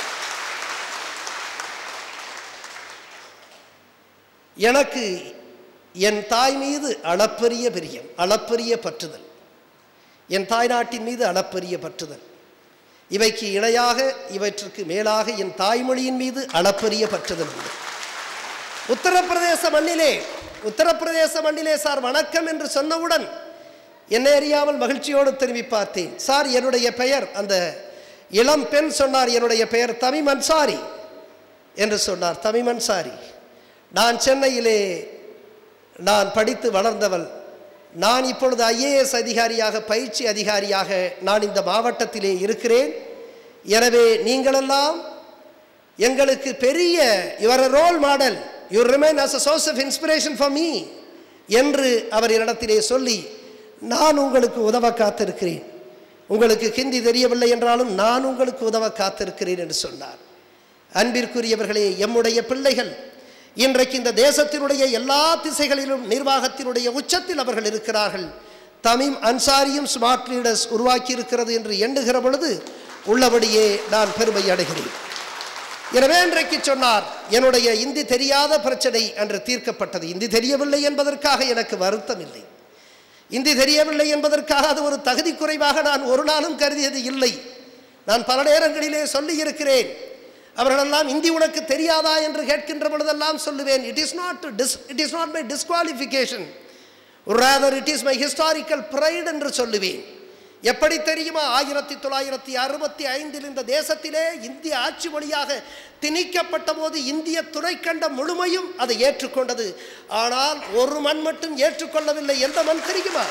எனக்கு என் தாய் மீது அளப்பரிய பிரியம் அளப்பரிய பற்றுதல் என் தாய்நாட்டின் மீது அளப்பரிய பற்றுதல் இவைக்கு இணையாக இவற்றுக்கு மேலாக என் தாய்மொழியின் மீது அளப்பரிய பற்றுதல் உண்டு உத்தரப்பிரதேச மண்ணிலே உத்தரப்பிரதேச மண்ணிலே சார் வணக்கம் என்று சொன்னவுடன் என்னை அறியாமல் மகிழ்ச்சியோடு திரும்பி பார்த்தேன் சார் என்னுடைய பெயர் அந்த இளம் பெண் சொன்னார் என்னுடைய பெயர் தமிம் அன்சாரி என்று சொன்னார் தமிம் அன்சாரி நான் சென்னையிலே நான் படித்து வளர்ந்தவள் நான் இப்பொழுது ஐஏஎஸ் அதிகாரியாக பயிற்சி அதிகாரியாக நான் இந்த மாவட்டத்திலே இருக்கிறேன் எனவே நீங்களெல்லாம் எங்களுக்கு பெரிய your role model you remain as a source of inspiration for me என்று அவர் என்னிடத்திலே சொல்லி நான் உங்களுக்கு உதவ காத்திருக்கிறேன் உங்களுக்கு ஹிந்தி தெரியவில்லை என்றாலும் நான் உங்களுக்கு உதவ காத்திருக்கிறேன் என்று சொன்னார் அன்பிற்குரியவர்களே எம்முடைய பிள்ளைகள் இன்றைக்கு இந்த தேசத்தினுடைய எல்லா திசைகளிலும் நிர்வாகத்தினுடைய உச்சத்தில் அவர்கள் இருக்கிறார்கள் தமிம் அன்சாரியும் ஸ்மார்ட் லீடர்ஸ் உருவாக்கி இருக்கிறது என்று எண்ணுகிற பொழுது உள்ளபடியே நான் பெருமை அடைகிறேன் எனவே இன்றைக்கு சொன்னார் என்னுடைய இந்தி தெரியாத பிரச்சனை அன்று தீர்க்கப்பட்டது இந்தி தெரியவில்லை என்பதற்காக எனக்கு வருத்தம் இல்லை இந்தி தெரியவில்லை என்பதற்காக அது ஒரு தகுதி குறைவாக நான் ஒரு நாளும் கருதியது இல்லை நான் பல நேரங்களிலே சொல்லியிருக்கிறேன் அவர்களெல்லாம் இந்தி உனக்கு தெரியாதா என்று கேட்கின்ற பொழுதெல்லாம் சொல்லுவேன் it is not dis it is not my disqualification rather it is my historical pride என்று சொல்லுவேன் எப்படி தெரியுமா ஆயிரத்தி தொள்ளாயிரத்தி அறுபத்தி ஐந்தில் இந்த தேசத்திலே இந்திய ஆட்சி மொழியாக திணிக்கப்பட்ட போது இந்திய துணைக்கண்டம் முழுமையும் அதை ஏற்றுக்கொண்டது ஆனால் ஒரு மண் மட்டும் ஏற்றுக்கொள்ளவில்லை எந்த மண் தெரியுமா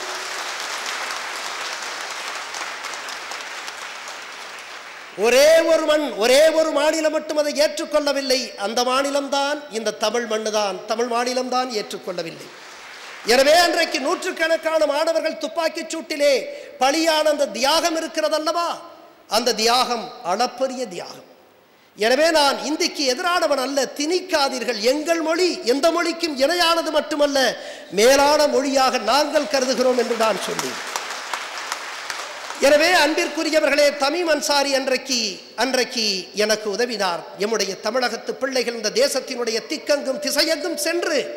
ஒரே ஒரு மண் ஒரே ஒரு மாநிலம் மட்டும் அதை ஏற்றுக்கொள்ளவில்லை அந்த மாநிலம்தான் இந்த தமிழ் மண்ணு தான் தமிழ் மாநிலம்தான் ஏற்றுக்கொள்ளவில்லை எனவே அன்றைக்கு நூற்றுக்கணக்கான மாணவர்கள் துப்பாக்கிச் சூட்டிலே பலியான அந்த தியாகம் இருக்கிறதல்லவா அந்த தியாகம் அளப்பரிய தியாகம் எனவே நான் இந்திக்கு எதிரானவன் அல்ல திணிக்காதீர்கள் எங்கள் மொழி எந்த மொழிக்கும் இணையானது மட்டுமல்ல மேலான மொழியாக நாங்கள் கருதுகிறோம் என்று நான் சொன்னேன் எனவே அன்பிற்குரியவர்களே தமிம் அன்சாரி அன்றைக்கு அன்றைக்கு எனக்கு உதவினார் எம்முடைய தமிழகத்து பிள்ளைகள் இந்த தேசத்தினுடைய திக்கெங்கும் திசையெங்கும் சென்று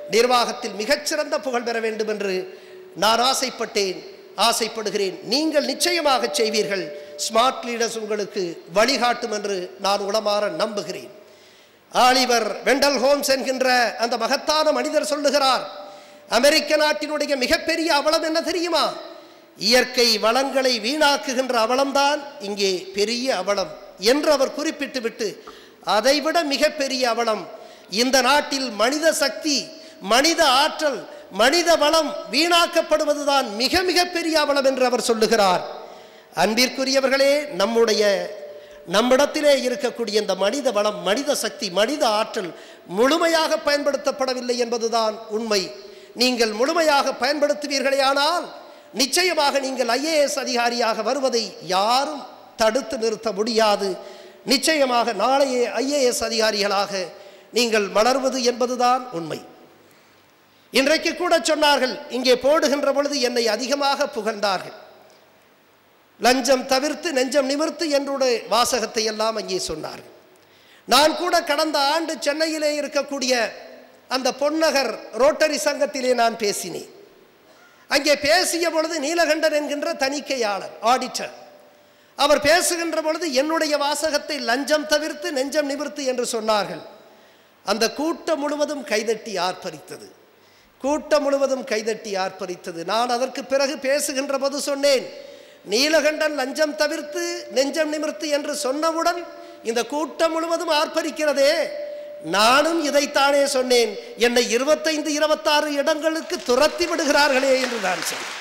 நிர்வாகத்தில் மிகச்சிறந்த புகழ் பெற வேண்டும் என்று நான் ஆசைப்பட்டேன் ஆசைப்படுகிறேன் நீங்கள் நிச்சயமாக செய்வீர்கள் ஸ்மார்ட் லீடர்ஸ் உங்களுக்கு வழிகாட்டும் என்று நான் உளமாற நம்புகிறேன் ஆலிவர் வெண்டல் ஹோம்ஸ் என்கின்ற அந்த மகத்தான மனிதர் சொல்லுகிறார் அமெரிக்க நாட்டினுடைய மிகப்பெரிய அவலம் என்ன தெரியுமா இயற்கை வளங்களை வீணாக்குகின்ற அவலம்தான் இங்கே பெரிய அவலம் என்று அவர் குறிப்பிட்டு விட்டு அதைவிட மிகப்பெரிய அவலம் இந்த நாட்டில் மனித சக்தி மனித ஆற்றல் மனித வளம் வீணாக்கப்படுவதுதான் மிக மிக பெரிய அவலம் என்று அவர் சொல்லுகிறார் அன்பிற்குரியவர்களே நம்முடைய நம்மிடத்திலே இருக்கக்கூடிய இந்த மனித வளம் மனித சக்தி மனித ஆற்றல் முழுமையாக பயன்படுத்தப்படவில்லை என்பதுதான் உண்மை நீங்கள் முழுமையாக பயன்படுத்துவீர்களே ஆனால் நிச்சயமாக நீங்கள் ஐஏஎஸ் அதிகாரியாக வருவதை யாரும் தடுத்து நிறுத்த முடியாது நிச்சயமாக நாளைய ஐஏஎஸ் அதிகாரிகளாக நீங்கள் மலர்வது என்பதுதான் உண்மை இன்றைக்கு கூட சொன்னார்கள் இங்கே போடுகின்ற பொழுது என்னை அதிகமாக புகழ்ந்தார்கள் லஞ்சம் தவிர்த்து நெஞ்சம் நிமிர்த்து என்னுடைய வாசகத்தை எல்லாம் அங்கே சொன்னார்கள் நான் கூட கடந்த ஆண்டு சென்னையிலே இருக்கக்கூடிய அந்த பொன்னகர் ரோட்டரி சங்கத்திலே நான் பேசினேன் அங்கே பேசிய பொழுது நீலகண்டன் என்கின்ற தணிக்கையாளர் ஆடிட்டர் அவர் பேசுகின்ற பொழுது என்னுடைய வாசகத்தை லஞ்சம் தவிர்த்து நெஞ்சம் நிமிர்த்து என்று சொன்னார்கள் அந்த கூட்டம் முழுவதும் கைதட்டி ஆர்ப்பரித்தது கூட்டம் முழுவதும் கைதட்டி ஆர்ப்பரித்தது நான் அதற்கு பிறகு பேசுகின்ற போது சொன்னேன் நீலகண்டன் லஞ்சம் தவிர்த்து நெஞ்சம் நிமிர்த்து என்று சொன்னவுடன் இந்த கூட்டம் முழுவதும் ஆர்ப்பரிக்கிறதே நானும் இதைத்தானே சொன்னேன் என்னை இருபத்தைந்து இருபத்தாறு இடங்களுக்கு துரத்தி விடுகிறார்களே என்று நான் சொன்னேன்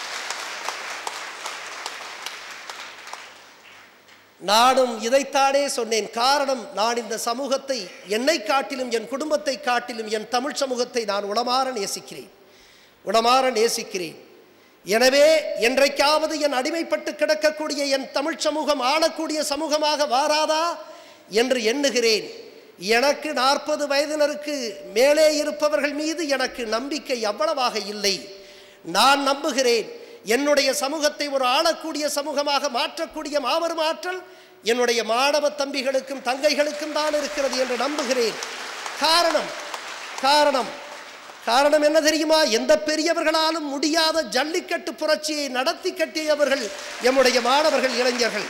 நானும் இதைத்தானே சொன்னேன் காரணம் நான் இந்த சமூகத்தை என்னை காட்டிலும் என் குடும்பத்தை காட்டிலும் என் தமிழ் சமூகத்தை நான் உளமாற நேசிக்கிறேன் உளமாற நேசிக்கிறேன் எனவே என்றைக்காவது என் அடிமைப்பட்டு கிடக்கக்கூடிய என் தமிழ் சமூகம் ஆளக்கூடிய சமூகமாக வாராதா என்று எண்ணுகிறேன் எனக்கு நாற்பது வயதினருக்கு மேலே இருப்பவர்கள் மீது எனக்கு நம்பிக்கை அவ்வளவாக இல்லை நான் நம்புகிறேன் என்னுடைய சமூகத்தை ஒரு ஆளக்கூடிய சமூகமாக மாற்றக்கூடிய மாபெரும் ஆற்றல் என்னுடைய மாணவ தம்பிகளுக்கும் தங்கைகளுக்கும் தான் இருக்கிறது என்று நம்புகிறேன் காரணம் காரணம் காரணம் என்ன தெரியுமா எந்த பெரியவர்களாலும் முடியாத ஜல்லிக்கட்டு புரட்சியை நடத்தி கட்டியவர்கள் எம்முடைய மாணவர்கள் இளைஞர்கள்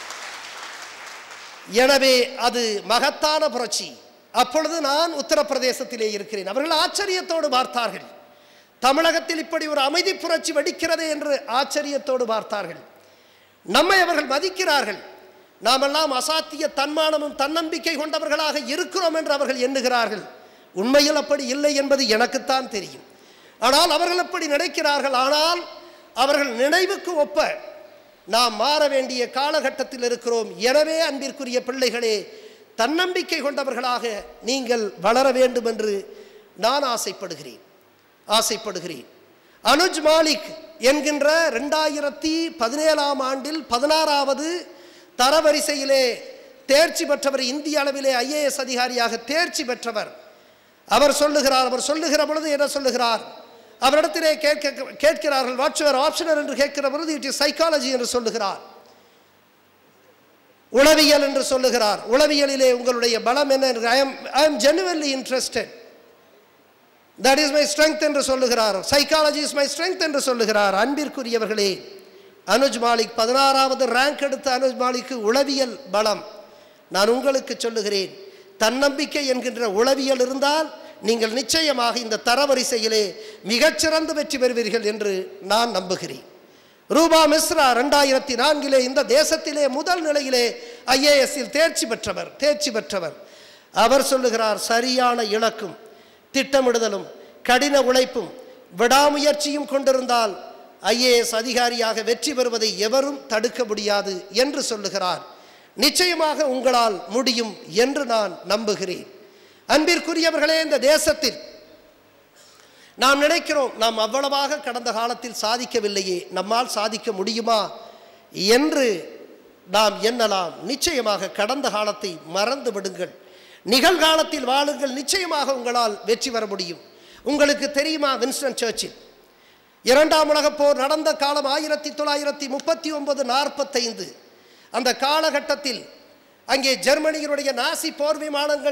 எனவே அது மகத்தான புரட்சி அப்பொழுது நான் உத்தரப்பிரதேசத்திலே இருக்கிறேன் அவர்கள் ஆச்சரியத்தோடு பார்த்தார்கள் தமிழகத்தில் இப்படி ஒரு அமைதி புரட்சி வெடிக்கிறது என்று ஆச்சரியத்தோடு பார்த்தார்கள் நம்மை அவர்கள் மதிக்கிறார்கள் நாமெல்லாம் அசாத்திய தன்மானமும் தன்னம்பிக்கை கொண்டவர்களாக இருக்கிறோம் என்று அவர்கள் எண்ணுகிறார்கள் உண்மையில் அப்படி இல்லை என்பது எனக்குத்தான் தெரியும் ஆனால் அவர்கள் அப்படி நினைக்கிறார்கள் ஆனால் அவர்கள் நினைவுக்கு ஒப்ப நாம் மாற வேண்டிய காலகட்டத்தில் இருக்கிறோம் எனவே அன்பிற்குரிய பிள்ளைகளே தன்னம்பிக்கை கொண்டவர்களாக நீங்கள் வளர வேண்டும் என்று நான் ஆசைப்படுகிறேன் ஆசைப்படுகிறேன் அனுஜ் மாலிக் என்கின்ற ரெண்டாயிரத்தி பதினேழாம் ஆண்டில் பதினாறாவது தரவரிசையிலே தேர்ச்சி பெற்றவர் இந்திய அளவிலே ஐஏஎஸ் அதிகாரியாக தேர்ச்சி பெற்றவர் அவர் சொல்லுகிறார் அவர் சொல்லுகிற பொழுது என்ன சொல்லுகிறார் அவரிடத்திலே கேட்க கேட்கிறார்கள் வாட்ஸ் யுவர் ஆப்ஷனர் என்று கேட்கிற பொழுது இட் இஸ் சைக்காலஜி என்று சொல்லுகிறார் உளவியல் என்று சொல்லுகிறார் உளவியலிலே உங்களுடைய பலம் என்ன I am I am genuinely interested that is my strength என்று சொல்லுகிறார் சைக்காலஜி இஸ் மை ஸ்ட்ரென்த் என்று சொல்லுகிறார் அன்பிற்குரியவர்களே அனுஜ் மாலிக் பதினாறாவது ரேங்க் எடுத்த அனுஜ் மாலிக்கு உளவியல் பலம் நான் உங்களுக்கு சொல்லுகிறேன் தன்னம்பிக்கை என்கின்ற உளவியல் இருந்தால் நீங்கள் நிச்சயமாக இந்த தரவரிசையிலே மிகச்சிறந்து வெற்றி பெறுவீர்கள் என்று நான் நம்புகிறேன் ரூபா மிஸ்ரா ரெண்டாயிரத்தி நான்கிலே இந்த தேசத்திலே முதல் நிலையிலே ஐஏஎஸ்ஸில் தேர்ச்சி பெற்றவர் தேர்ச்சி பெற்றவர் அவர் சொல்லுகிறார் சரியான இலக்கும் திட்டமிடுதலும் கடின உழைப்பும் விடாமுயற்சியும் கொண்டிருந்தால் ஐஏஎஸ் அதிகாரியாக வெற்றி பெறுவதை எவரும் தடுக்க முடியாது என்று சொல்லுகிறார் நிச்சயமாக உங்களால் முடியும் என்று நான் நம்புகிறேன் அன்பிற்குரியவர்களே இந்த தேசத்தில் நாம் நினைக்கிறோம் நாம் அவ்வளவாக கடந்த காலத்தில் சாதிக்கவில்லையே நம்மால் சாதிக்க முடியுமா என்று நாம் எண்ணலாம் நிச்சயமாக கடந்த காலத்தை மறந்து விடுங்கள் நிகழ்காலத்தில் வாழுங்கள் நிச்சயமாக உங்களால் வெற்றி பெற முடியும் உங்களுக்கு தெரியுமா வின்ஸ்டன் சர்ச்சில் இரண்டாம் உலகப் போர் நடந்த காலம் ஆயிரத்தி தொள்ளாயிரத்தி முப்பத்தி ஒன்பது நாற்பத்தைந்து அந்த காலகட்டத்தில் அங்கே ஜெர்மனியினுடைய நாசி போர் விமானங்கள்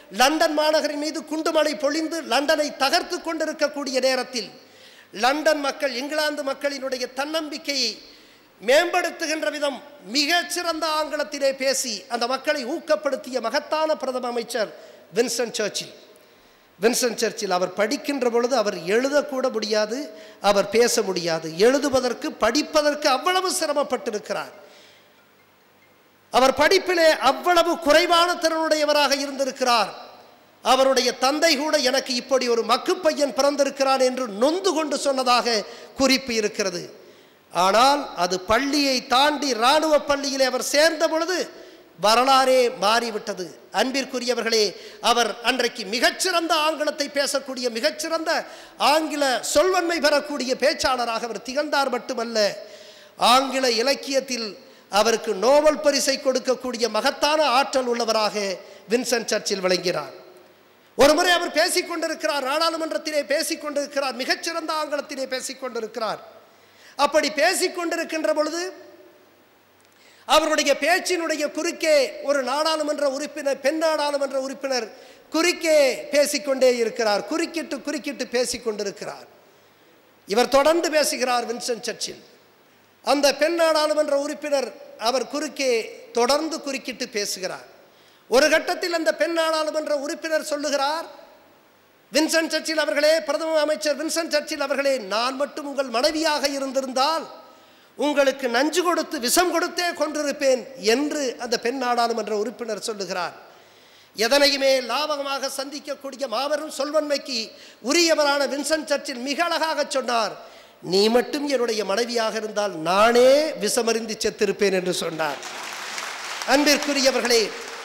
லண்டன் மாநகரின் மீது குண்டுமழை பொழிந்து லண்டனை தகர்த்து கொண்டிருக்கக்கூடிய நேரத்தில் லண்டன் மக்கள் இங்கிலாந்து மக்களினுடைய தன்னம்பிக்கையை மேம்படுத்துகின்ற விதம் மிகச் சிறந்த ஆங்கிலத்திலே பேசி அந்த மக்களை ஊக்கப்படுத்திய மகத்தான பிரதம அமைச்சர் வின்சென்ட் சர்ச்சில் வின்சென்ட் சர்ச்சில் அவர் படிக்கின்ற பொழுது அவர் எழுதக்கூட முடியாது அவர் பேச முடியாது எழுதுவதற்கு படிப்பதற்கு அவ்வளவு சிரமப்பட்டிருக்கிறார் அவர் படிப்பிலே அவ்வளவு குறைவான திறனுடையவராக இருந்திருக்கிறார் அவருடைய தந்தை கூட எனக்கு இப்படி ஒரு மக்கு பையன் பிறந்திருக்கிறான் என்று நொந்து கொண்டு சொன்னதாக குறிப்பு இருக்கிறது ஆனால் அது பள்ளியை தாண்டி இராணுவ பள்ளியிலே அவர் சேர்ந்த பொழுது வரலாறே மாறிவிட்டது அன்பிற்குரியவர்களே அவர் அன்றைக்கு மிகச்சிறந்த ஆங்கிலத்தை பேசக்கூடிய மிகச்சிறந்த ஆங்கில சொல்வன்மை பெறக்கூடிய பேச்சாளராக அவர் திகழ்ந்தார் மட்டுமல்ல ஆங்கில இலக்கியத்தில் அவருக்கு நோபல் பரிசை கொடுக்கக்கூடிய மகத்தான ஆற்றல் உள்ளவராக வின்சென்ட் சர்ச்சில் விளங்கினார் ஒரு முறை அவர் பேசிக் கொண்டிருக்கிறார் நாடாளுமன்றத்திலே பேசிக் கொண்டிருக்கிறார் மிகச்சிறந்த ஆங்கிலத்திலே பேசிக் கொண்டிருக்கிறார் அப்படி பேசிக் கொண்டிருக்கின்ற பொழுது அவருடைய பேச்சினுடைய குறுக்கே ஒரு நாடாளுமன்ற உறுப்பினர் பெண் நாடாளுமன்ற உறுப்பினர் குறுக்கே பேசிக்கொண்டே இருக்கிறார் குறுக்கிட்டு குறுக்கிட்டு பேசிக் கொண்டிருக்கிறார் இவர் தொடர்ந்து பேசுகிறார் வின்சென்ட் சர்ச்சில் அந்த பெண் நாடாளுமன்ற உறுப்பினர் அவர் குறுக்கே தொடர்ந்து குறுக்கிட்டு பேசுகிறார் ஒரு கட்டத்தில் அந்த பெண் நாடாளுமன்ற உறுப்பினர் சொல்லுகிறார் வின்சென்ட் சர்ச்சில் அவர்களே பிரதம அமைச்சர் வின்சென்ட் சர்ச்சில் அவர்களே நான் மட்டும் உங்கள் மனைவியாக இருந்திருந்தால் உங்களுக்கு நஞ்சு கொடுத்து விஷம் கொடுத்தே கொண்டிருப்பேன் என்று அந்த பெண் நாடாளுமன்ற உறுப்பினர் சொல்லுகிறார் எதனையுமே லாபகமாக சந்திக்கக்கூடிய மாபெரும் சொல்வன்மைக்கு உரியவரான வின்சென்ட் சர்ச்சில் மிக அழகாக சொன்னார் நீ மட்டும் என்னுடைய மனைவியாக இருந்தால் நானே விஷமறிந்து செத்திருப்பேன் என்று சொன்னார் அன்பிற்குரியவர்களே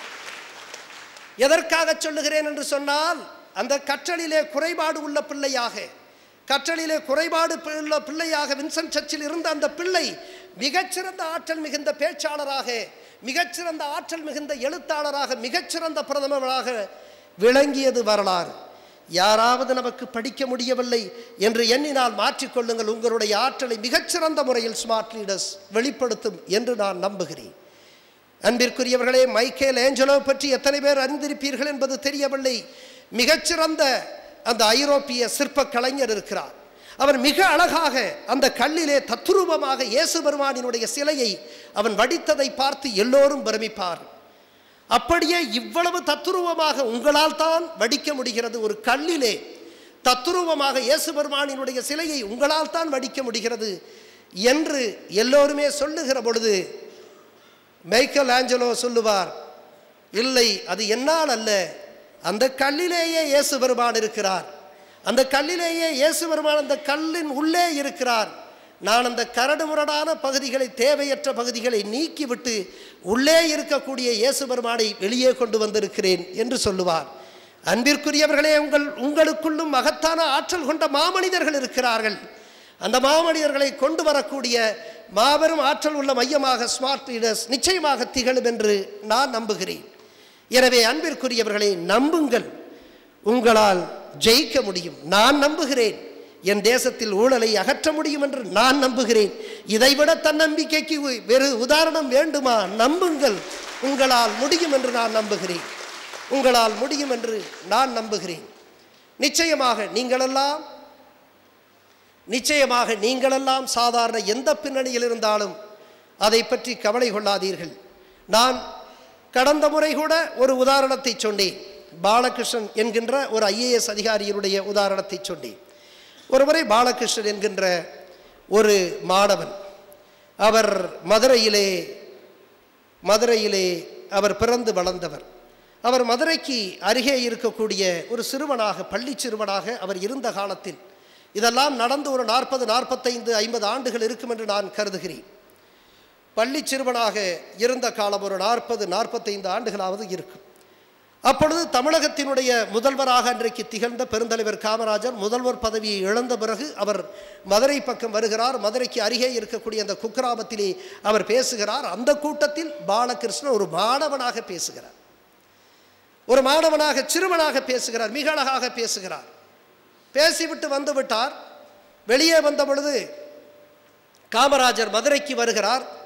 எதற்காக சொல்லுகிறேன் என்று சொன்னால் அந்த கற்றலிலே குறைபாடு உள்ள பிள்ளையாக கற்றலிலே குறைபாடு உள்ள பிள்ளையாக வின்சென்ட் சர்ச்சில் இருந்த அந்த பிள்ளை மிகச்சிறந்த ஆற்றல் மிகுந்த பேச்சாளராக மிகச்சிறந்த ஆற்றல் மிகுந்த எழுத்தாளராக மிகச்சிறந்த பிரதமராக விளங்கியது வரலாறு யாராவது நமக்கு படிக்க முடியவில்லை என்று எண்ணினால் மாற்றிக்கொள்ளுங்கள் உங்களுடைய ஆற்றலை மிகச்சிறந்த முறையில் ஸ்மார்ட் லீடர்ஸ் வெளிப்படுத்தும் என்று நான் நம்புகிறேன் அன்பிற்குரியவர்களே மைக்கேல் ஏஞ்சலோ பற்றி எத்தனை பேர் அறிந்திருப்பீர்கள் என்பது தெரியவில்லை மிகச்சிறந்த அந்த ஐரோப்பிய சிற்ப கலைஞர் இருக்கிறார் அவர் மிக அழகாக அந்த கல்லிலே தத்துரூபமாக இயேசு பெருமானினுடைய சிலையை அவன் வடித்ததை பார்த்து எல்லோரும் பிரமிப்பார் அப்படியே இவ்வளவு தத்துருவமாக உங்களால் தான் வடிக்க முடிகிறது ஒரு கல்லிலே தத்துருவமாக இயேசு பெருமானினுடைய சிலையை உங்களால் தான் வடிக்க முடிகிறது என்று எல்லோருமே சொல்லுகிற பொழுது மைக்கேல் ஆஞ்சலோ சொல்லுவார் இல்லை அது என்னால் அல்ல அந்த கல்லிலேயே இயேசு பெருமான் இருக்கிறார் அந்த கல்லிலேயே இயேசு பெருமான் அந்த கல்லின் உள்ளே இருக்கிறார் நான் அந்த கரடு முரடான பகுதிகளை தேவையற்ற பகுதிகளை நீக்கிவிட்டு உள்ளே இருக்கக்கூடிய இயேசு பெருமானை வெளியே கொண்டு வந்திருக்கிறேன் என்று சொல்லுவார் அன்பிற்குரியவர்களே உங்கள் உங்களுக்குள்ளும் மகத்தான ஆற்றல் கொண்ட மாமனிதர்கள் இருக்கிறார்கள் அந்த மாமனிதர்களை கொண்டு வரக்கூடிய மாபெரும் ஆற்றல் உள்ள மையமாக ஸ்மார்ட் லீடர்ஸ் நிச்சயமாக திகழும் என்று நான் நம்புகிறேன் எனவே அன்பிற்குரியவர்களை நம்புங்கள் உங்களால் ஜெயிக்க முடியும் நான் நம்புகிறேன் என் தேசத்தில் ஊழலை அகற்ற முடியும் என்று நான் நம்புகிறேன் இதைவிட தன்னம்பிக்கைக்கு உ- வேறு உதாரணம் வேண்டுமா நம்புங்கள் உங்களால் முடியும் என்று நான் நம்புகிறேன் உங்களால் முடியும் என்று நான் நம்புகிறேன் நிச்சயமாக நீங்களெல்லாம் நிச்சயமாக நீங்களெல்லாம் சாதாரண எந்த பின்னணியில் இருந்தாலும் அதை பற்றி கவலை கொள்ளாதீர்கள் நான் கடந்த முறை கூட ஒரு உதாரணத்தை சொன்னேன் பாலகிருஷ்ணன் என்கின்ற ஒரு ஐஏஎஸ் அதிகாரியினுடைய உதாரணத்தை சொன்னேன் ஒரு முறை பாலகிருஷ்ணன் என்கின்ற ஒரு மாணவன் அவர் மதுரையிலே மதுரையிலே அவர் பிறந்து வளர்ந்தவர் அவர் மதுரைக்கு அருகே இருக்கக்கூடிய ஒரு சிறுவனாக பள்ளி சிறுவனாக அவர் இருந்த காலத்தில் இதெல்லாம் நடந்து ஒரு நாற்பது நாற்பத்தைந்து ஐம்பது ஆண்டுகள் இருக்கும் என்று நான் கருதுகிறேன் பள்ளி சிறுவனாக இருந்த காலம் ஒரு நாற்பது நாற்பத்தைந்து ஆண்டுகளாவது இருக்கும் அப்பொழுது தமிழகத்தினுடைய முதல்வராக அன்றைக்கு திகழ்ந்த பெருந்தலைவர் காமராஜர் முதல்வர் பதவியை இழந்த பிறகு அவர் மதுரை பக்கம் வருகிறார் மதுரைக்கு அருகே இருக்கக்கூடிய அந்த குக்கிராமத்திலே அவர் பேசுகிறார் அந்த கூட்டத்தில் பாலகிருஷ்ணன் ஒரு மாணவனாக பேசுகிறார் ஒரு மாணவனாக சிறுவனாக பேசுகிறார் மிக அழகாக பேசுகிறார் பேசிவிட்டு வந்து விட்டார் வெளியே வந்த பொழுது காமராஜர் மதுரைக்கு வருகிறார்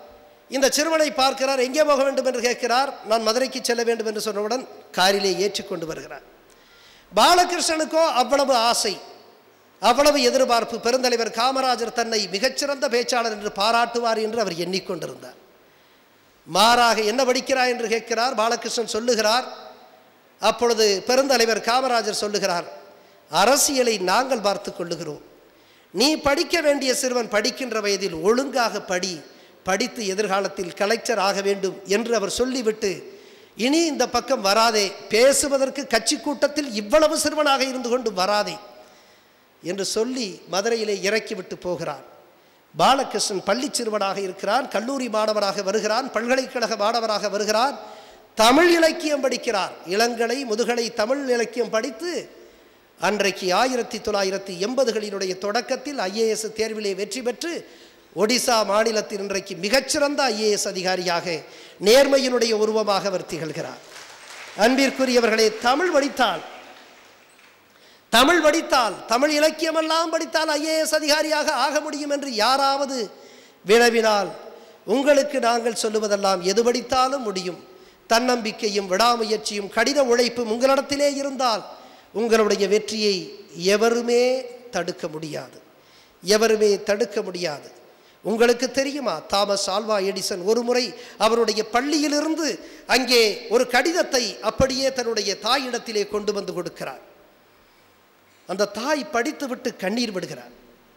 இந்த சிறுவனை பார்க்கிறார் எங்கே போக வேண்டும் என்று கேட்கிறார் நான் மதுரைக்கு செல்ல வேண்டும் என்று சொன்னவுடன் காரிலே ஏற்றிக்கொண்டு வருகிறார் பாலகிருஷ்ணனுக்கோ அவ்வளவு ஆசை அவ்வளவு எதிர்பார்ப்பு பெருந்தலைவர் காமராஜர் தன்னை மிகச்சிறந்த பேச்சாளர் என்று பாராட்டுவார் என்று அவர் எண்ணிக்கொண்டிருந்தார் மாறாக என்ன படிக்கிறாய் என்று கேட்கிறார் பாலகிருஷ்ணன் சொல்லுகிறார் அப்பொழுது பெருந்தலைவர் காமராஜர் சொல்லுகிறார் அரசியலை நாங்கள் பார்த்து கொள்ளுகிறோம் நீ படிக்க வேண்டிய சிறுவன் படிக்கின்ற வயதில் ஒழுங்காக படி படித்து எதிர்காலத்தில் கலெக்டர் ஆக வேண்டும் என்று அவர் சொல்லிவிட்டு இனி இந்த பக்கம் வராதே பேசுவதற்கு கட்சி கூட்டத்தில் இவ்வளவு சிறுவனாக இருந்து கொண்டு வராதே என்று சொல்லி மதுரையிலே இறக்கிவிட்டு போகிறார் பாலகிருஷ்ணன் பள்ளி சிறுவனாக இருக்கிறான் கல்லூரி மாணவராக வருகிறான் பல்கலைக்கழக மாணவராக வருகிறான் தமிழ் இலக்கியம் படிக்கிறார் இளங்கலை முதுகலை தமிழ் இலக்கியம் படித்து அன்றைக்கு ஆயிரத்தி தொள்ளாயிரத்தி எண்பதுகளினுடைய தொடக்கத்தில் ஐஏஎஸ் தேர்விலே வெற்றி பெற்று ஒடிசா மாநிலத்தில் இன்றைக்கு மிகச்சிறந்த ஐஏஎஸ் அதிகாரியாக நேர்மையினுடைய உருவமாக அவர் திகழ்கிறார் அன்பிற்குரியவர்களே தமிழ் படித்தால் தமிழ் படித்தால் தமிழ் இலக்கியமெல்லாம் படித்தால் ஐஏஎஸ் அதிகாரியாக ஆக முடியும் என்று யாராவது வினவினால் உங்களுக்கு நாங்கள் சொல்லுவதெல்லாம் எது படித்தாலும் முடியும் தன்னம்பிக்கையும் விடாமுயற்சியும் கடின உழைப்பும் உங்களிடத்திலே இருந்தால் உங்களுடைய வெற்றியை எவருமே தடுக்க முடியாது எவருமே தடுக்க முடியாது உங்களுக்கு தெரியுமா தாமஸ் ஆல்வா எடிசன் ஒரு முறை அவருடைய பள்ளியிலிருந்து அங்கே ஒரு கடிதத்தை அப்படியே தன்னுடைய தாயிடத்திலே கொண்டு வந்து கொடுக்கிறார் அந்த தாய் படித்துவிட்டு கண்ணீர் விடுகிறார்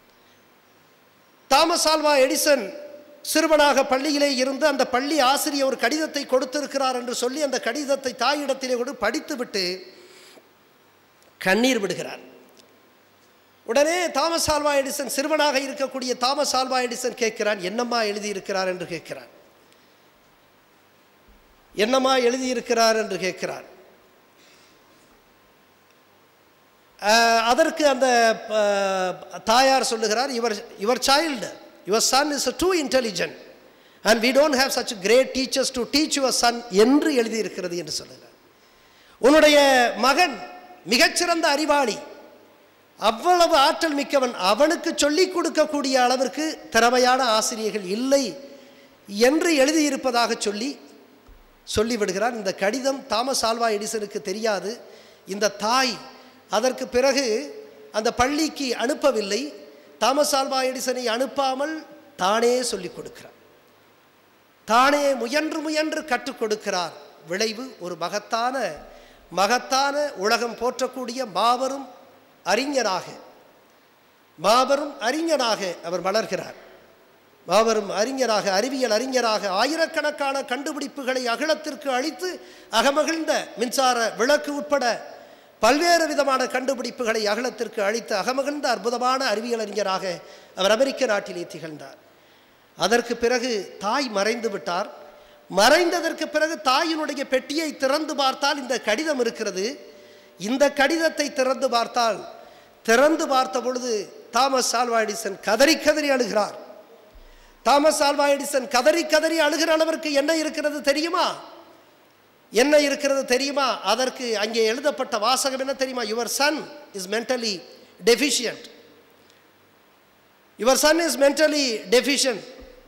தாமஸ் ஆல்வா எடிசன் சிறுவனாக பள்ளியிலே இருந்து அந்த பள்ளி ஆசிரியர் ஒரு கடிதத்தை கொடுத்திருக்கிறார் என்று சொல்லி அந்த கடிதத்தை தாயிடத்திலே கொண்டு படித்துவிட்டு கண்ணீர் விடுகிறார் உடனே தாமஸ் ஆல்வா எடிசன் சிறுவனாக இருக்கக்கூடிய தாமஸ் ஆல்வா எடிசன் கேட்கிறான் என்னம்மா எழுதியிருக்கிறார் என்று கேட்கிறான் என்னம்மா எழுதியிருக்கிறார் என்று கேட்கிறார் அஹ், அதற்கு அந்த அஹ், தாயார் சொல்லுகிறார் your your child your son is too intelligent and we don't have such great teachers to teach your son என்று எழுதியிருக்கிறது என்று சொல்லுகிறார் உன்னுடைய மகன் மிகச்சிறந்த அறிவாளி அவ்வளவு ஆற்றல் மிக்கவன் அவனுக்கு சொல்லிக் கொடுக்கக்கூடிய அளவிற்கு திறமையான ஆசிரியர்கள் இல்லை என்று எழுதியிருப்பதாக சொல்லி சொல்லிவிடுகிறார் இந்த கடிதம் தாமஸ் ஆல்வா எடிசனுக்கு தெரியாது இந்த தாய் அதற்கு பிறகு அந்த பள்ளிக்கு அனுப்பவில்லை தாமஸ் ஆல்வா எடிசனை அனுப்பாமல் தானே சொல்லிக் கொடுக்கிறார் தானே முயன்று முயன்று கற்றுக் கொடுக்கிறார் விளைவு ஒரு மகத்தான மகத்தான உலகம் போற்றக்கூடிய மாபெரும் அறிஞராக மாபெரும் அறிஞனாக அவர் வளர்கிறார் மாபெரும் அறிஞராக அறிவியல் அறிஞராக ஆயிரக்கணக்கான கண்டுபிடிப்புகளை அகிலத்திற்கு அளித்து அகமகிழ்ந்த மின்சார விளக்கு உட்பட பல்வேறு விதமான கண்டுபிடிப்புகளை அகிலத்திற்கு அளித்து அகமகிழ்ந்த அற்புதமான அறிவியல் அறிஞராக அவர் அமெரிக்க நாட்டிலே திகழ்ந்தார் அதற்கு பிறகு தாய் மறைந்து விட்டார் மறைந்ததற்கு பிறகு தாயினுடைய பெட்டியை திறந்து பார்த்தால் இந்த கடிதம் இருக்கிறது இந்த கடிதத்தை திறந்து பார்த்தால் திறந்து பார்த்த பொழுது தாமஸ் ஆல்வா எடிசன் கதறி கதறி அழுகிறார் தாமஸ் ஆல்வா எடிசன் கதறி கதறி அழுகிற அளவிற்கு என்ன இருக்கிறது தெரியுமா என்ன இருக்கிறது தெரியுமா அதற்கு அங்கே எழுதப்பட்ட வாசகம் என்ன தெரியுமா your son is mentally deficient your son is mentally deficient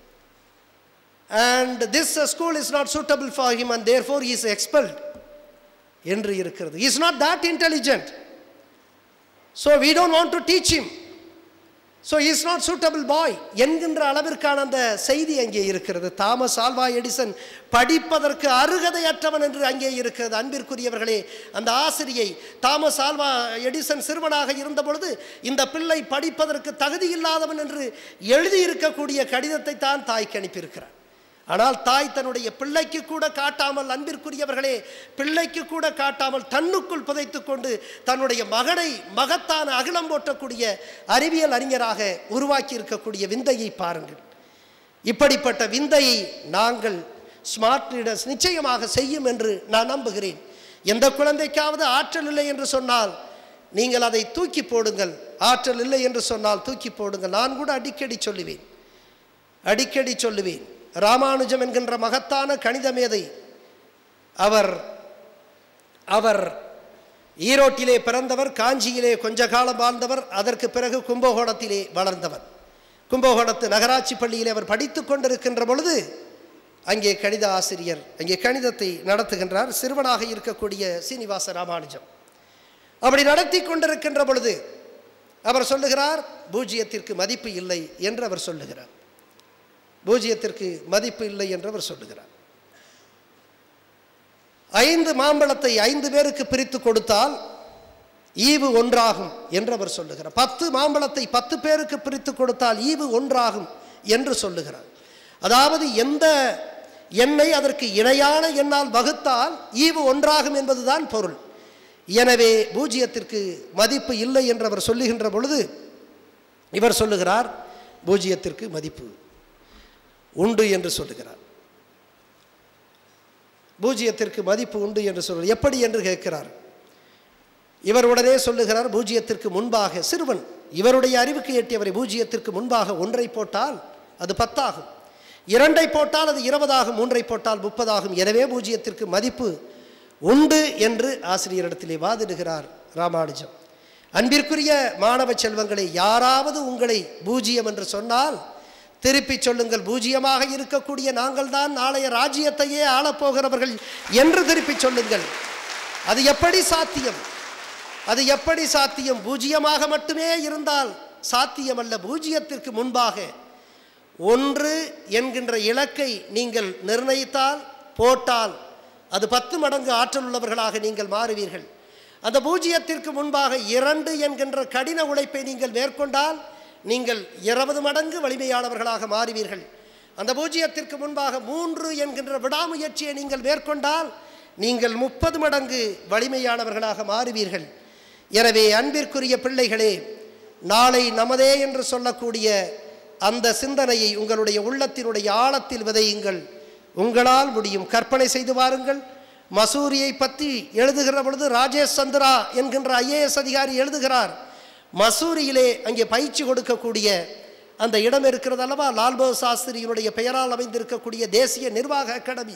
and this uh, school is not suitable for him and therefore he is expelled என்று இருக்கிறது he is not that intelligent so we don't want to teach him so he is not suitable boy என்கின்ற அளவிற்கான அந்த செய்தி அங்கே இருக்கிறது Thomas Alva Edison படிப்பதற்கு அருகதையற்றவன் என்று அங்கே இருக்கிறது அன்பிற்குரியவர்களே அந்த ஆசிரியை தாமஸ் ஆல்வா எடிசன் சிறுவனாக இருந்த பொழுது இந்த பிள்ளை படிப்பதற்கு தகுதி இல்லாதவன் என்று எழுதியிருக்கக்கூடிய கடிதத்தை தான் தாய்க்கு அனுப்பியிருக்கிறார் ஆனால் தாய் தன்னுடைய பிள்ளைக்கு கூட காட்டாமல் அன்பிற்குரியவர்களே பிள்ளைக்கு கூட காட்டாமல் தன்னுக்குள் புதைத்துக் கொண்டு தன்னுடைய மகனை மகத்தான அகிலம் போற்றக்கூடிய அறிவியல் அறிஞராக உருவாக்கி இருக்கக்கூடிய விந்தையை பாருங்கள் இப்படிப்பட்ட விந்தையை நாங்கள் ஸ்மார்ட் லீடர்ஸ் நிச்சயமாக செய்யும் என்று நான் நம்புகிறேன் எந்த குழந்தைக்காவது ஆற்றல் இல்லை என்று சொன்னால் நீங்கள் அதை தூக்கி போடுங்கள் ஆற்றல் இல்லை என்று சொன்னால் தூக்கி போடுங்கள் நான் கூட அடிக்கடி சொல்லுவேன் அடிக்கடி சொல்லுவேன் ராமானுஜம் என்கின்ற மகத்தான கணித மேதை அவர் அவர் ஈரோட்டிலே பிறந்தவர் காஞ்சியிலே கொஞ்ச காலம் வாழ்ந்தவர் அதற்கு பிறகு கும்பகோணத்திலே வளர்ந்தவர் கும்பகோணத்து நகராட்சி பள்ளியிலே அவர் படித்து கொண்டிருக்கின்ற பொழுது அங்கே கணித ஆசிரியர் அங்கே கணிதத்தை நடத்துகின்றார் சிறுவனாக இருக்கக்கூடிய சீனிவாச ராமானுஜம் அப்படி நடத்தி கொண்டிருக்கின்ற பொழுது அவர் சொல்லுகிறார் பூஜ்ஜியத்திற்கு மதிப்பு இல்லை என்று அவர் சொல்லுகிறார் பூஜ்ஜியத்திற்கு மதிப்பு இல்லை என்று அவர் சொல்லுகிறார் ஐந்து மாம்பழத்தை ஐந்து பேருக்கு பிரித்து கொடுத்தால் ஈவு ஒன்றாகும் என்று அவர் சொல்லுகிறார் பத்து மாம்பழத்தை பத்து பேருக்கு பிரித்து கொடுத்தால் ஈவு ஒன்றாகும் என்று சொல்லுகிறார் அதாவது எந்த எண்ணை அதற்கு இணையான எண்ணால் வகுத்தால் ஈவு ஒன்றாகும் என்பதுதான் பொருள் எனவே பூஜ்ஜியத்திற்கு மதிப்பு இல்லை என்று அவர் சொல்லுகின்ற பொழுது இவர் சொல்லுகிறார் பூஜ்ஜியத்திற்கு மதிப்பு உண்டு என்று சொல்லுகிறார் பூஜ்ஜியத்திற்கு மதிப்பு உண்டு என்று சொல்கிறார் எப்படி என்று கேட்கிறார் இவர் உடனே சொல்லுகிறார் பூஜ்ஜியத்திற்கு முன்பாக சிறுவன் இவருடைய அறிவுக்கு எட்டியவரை பூஜ்ஜியத்திற்கு முன்பாக ஒன்றை போட்டால் அது பத்தாகும் இரண்டை போட்டால் அது இருபதாகும் மூன்றை போட்டால் முப்பதாகும் எனவே பூஜ்ஜியத்திற்கு மதிப்பு உண்டு என்று ஆசிரியரிடத்திலே வாதிடுகிறார் ராமானுஜம் அன்பிற்குரிய மாணவ செல்வங்களை யாராவது உங்களை பூஜ்ஜியம் என்று சொன்னால் திருப்பி சொல்லுங்கள் பூஜ்ஜியமாக இருக்கக்கூடிய நாங்கள் தான் நாளைய ராஜ்யத்தையே ஆளப்போகிறவர்கள் என்று திருப்பி சொல்லுங்கள் அது எப்படி சாத்தியம் அது எப்படி சாத்தியம் பூஜ்ஜியமாக மட்டுமே இருந்தால் சாத்தியமல்ல பூஜ்ஜியத்திற்கு முன்பாக ஒன்று என்கின்ற இலக்கை நீங்கள் நிர்ணயித்தால் போட்டால் அது பத்து மடங்கு ஆற்றல் உள்ளவர்களாக நீங்கள் மாறுவீர்கள் அந்த பூஜ்ஜியத்திற்கு முன்பாக இரண்டு என்கின்ற கடின உழைப்பை நீங்கள் மேற்கொண்டால் நீங்கள் இருபது மடங்கு வலிமையானவர்களாக மாறுவீர்கள் அந்த பூஜ்ஜியத்திற்கு முன்பாக மூன்று என்கின்ற விடாமுயற்சியை நீங்கள் மேற்கொண்டால் நீங்கள் முப்பது மடங்கு வலிமையானவர்களாக மாறுவீர்கள் எனவே அன்பிற்குரிய பிள்ளைகளே நாளை நமதே என்று சொல்லக்கூடிய அந்த சிந்தனையை உங்களுடைய உள்ளத்தினுடைய ஆழத்தில் விதையுங்கள் உங்களால் முடியும் கற்பனை செய்து வாருங்கள் மசூரியை பற்றி எழுதுகிற பொழுது ராஜேஷ் சந்திரா என்கின்ற ஐஏஎஸ் அதிகாரி எழுதுகிறார் மசூரியிலே அங்கே பயிற்சி கொடுக்கக்கூடிய அந்த இடம் இருக்கிறது அல்லவா லால்போ சாஸ்திரியினுடைய பெயரால் அமைந்திருக்கக்கூடிய தேசிய நிர்வாக அகாடமி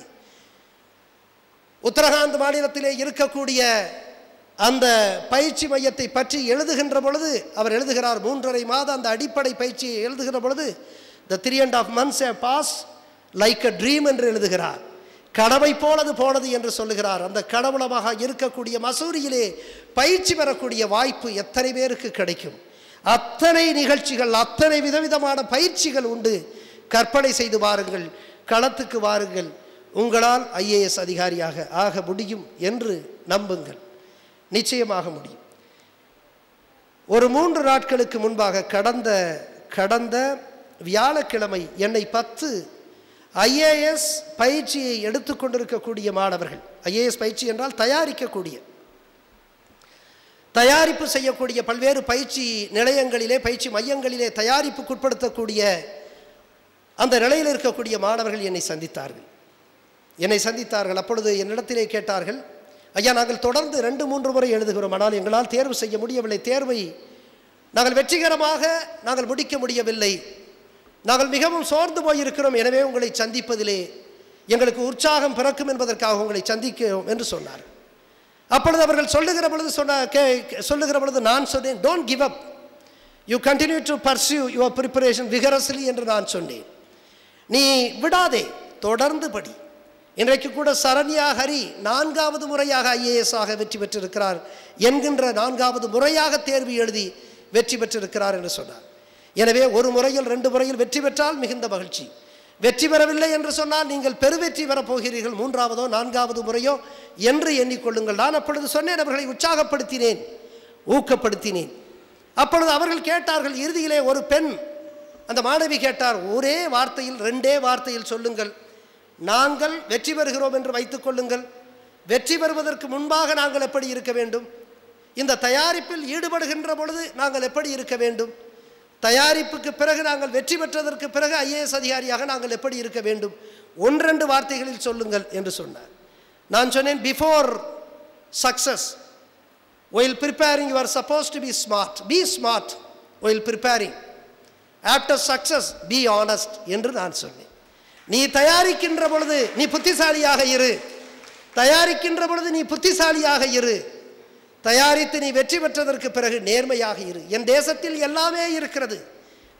உத்தரகாண்ட் மாநிலத்திலே இருக்கக்கூடிய அந்த பயிற்சி மையத்தை பற்றி எழுதுகின்ற பொழுது அவர் எழுதுகிறார் மூன்றரை மாதம் அந்த அடிப்படை பயிற்சியை எழுதுகிற பொழுது the three and half months a pass like a dream என்று எழுதுகிறார் கனவை போலது போனது என்று சொல்லுகிறார் அந்த கடவுளமாக இருக்கக்கூடிய மசூரியிலே பயிற்சி பெறக்கூடிய வாய்ப்பு எத்தனை பேருக்கு கிடைக்கும் அத்தனை நிகழ்ச்சிகள் அத்தனை விதவிதமான பயிற்சிகள் உண்டு கற்பனை செய்து வாருங்கள் களத்துக்கு வாருங்கள் உங்களால் ஐஏஎஸ் அதிகாரியாக ஆக முடியும் என்று நம்புங்கள் நிச்சயமாக முடியும் ஒரு மூன்று நாட்களுக்கு முன்பாக கடந்த கடந்த வியாழக்கிழமை என்னை பத்து ஐஏஎஸ் பயிற்சியை எடுத்துக்கொண்டிருக்கக்கூடிய மாணவர்கள் ஐஏஎஸ் பயிற்சி என்றால் தயாரிக்கக்கூடிய தயாரிப்பு செய்யக்கூடிய பல்வேறு பயிற்சி நிலையங்களிலே பயிற்சி மையங்களிலே தயாரிப்புக்குட்படுத்தக்கூடிய அந்த நிலையில் இருக்கக்கூடிய மாணவர்கள் என்னை சந்தித்தார்கள் என்னை சந்தித்தார்கள் அப்பொழுது என்னிடத்திலே கேட்டார்கள் ஐயா நாங்கள் தொடர்ந்து ரெண்டு மூன்று முறை எழுதுகிறோம் ஆனால் எங்களால் தேர்வு செய்ய முடியவில்லை தேர்வை நாங்கள் வெற்றிகரமாக நாங்கள் முடிக்க முடியவில்லை நாங்கள் மிகவும் சோர்ந்து போயிருக்கிறோம் எனவே உங்களை சந்திப்பதிலே எங்களுக்கு உற்சாகம் பிறக்கும் என்பதற்காக உங்களை சந்திக்கிறோம் என்று சொன்னார் அப்பொழுது அவர்கள் சொல்லுகிற பொழுது சொன்ன கே சொல்லுகிற பொழுது நான் சொன்னேன் don't give up you continue to pursue your preparation vigorously என்று நான் சொன்னேன் நீ விடாதே தொடர்ந்து படி இன்றைக்கு கூட சரண்யா ஹரி நான்காவது முறையாக ஐஏஎஸ் ஆக வெற்றி பெற்றிருக்கிறார் என்கின்ற நான்காவது முறையாக தேர்வு எழுதி வெற்றி பெற்றிருக்கிறார் என்று சொன்னார் எனவே ஒரு முறையில் ரெண்டு முறையில் வெற்றி பெற்றால் மிகுந்த மகிழ்ச்சி வெற்றி பெறவில்லை என்று சொன்னால் நீங்கள் பெருவெற்றி பெறப் போகிறீர்கள் மூன்றாவதோ நான்காவது முறையோ என்று எண்ணிக்கொள்ளுங்கள் நான் அப்பொழுது சொன்னேன் அவர்களை உற்சாகப்படுத்தினேன் ஊக்கப்படுத்தினேன் அப்பொழுது அவர்கள் கேட்டார்கள் இறுதியிலே ஒரு பெண் அந்த மாணவி கேட்டார் ஒரே வார்த்தையில் ரெண்டே வார்த்தையில் சொல்லுங்கள் நாங்கள் வெற்றி பெறுகிறோம் என்று வைத்துக் கொள்ளுங்கள் வெற்றி பெறுவதற்கு முன்பாக நாங்கள் எப்படி இருக்க வேண்டும் இந்த தயாரிப்பில் ஈடுபடுகின்ற பொழுது நாங்கள் எப்படி இருக்க வேண்டும் தயாரிப்புக்கு பிறகு நாங்கள் வெற்றி பெற்றதற்கு பிறகு ஐஏஎஸ் அதிகாரியாக நாங்கள் எப்படி இருக்க வேண்டும் ஒன்றெண்டு வார்த்தைகளில் சொல்லுங்கள் என்று சொன்னார் நான் சொன்னேன் before success while preparing you are suppose to be smart be smart while preparing after success be honest என்று நான் சொன்னேன் நீ தயாரிக்கின்ற பொழுது நீ புத்திசாலியாக இரு தயாரிக்கின்ற பொழுது நீ புத்திசாலியாக இரு தயாரித்து நீ வெற்றி பெற்றதற்கு பிறகு நேர்மையாக இரு என் தேசத்தில் எல்லாமே இருக்கிறது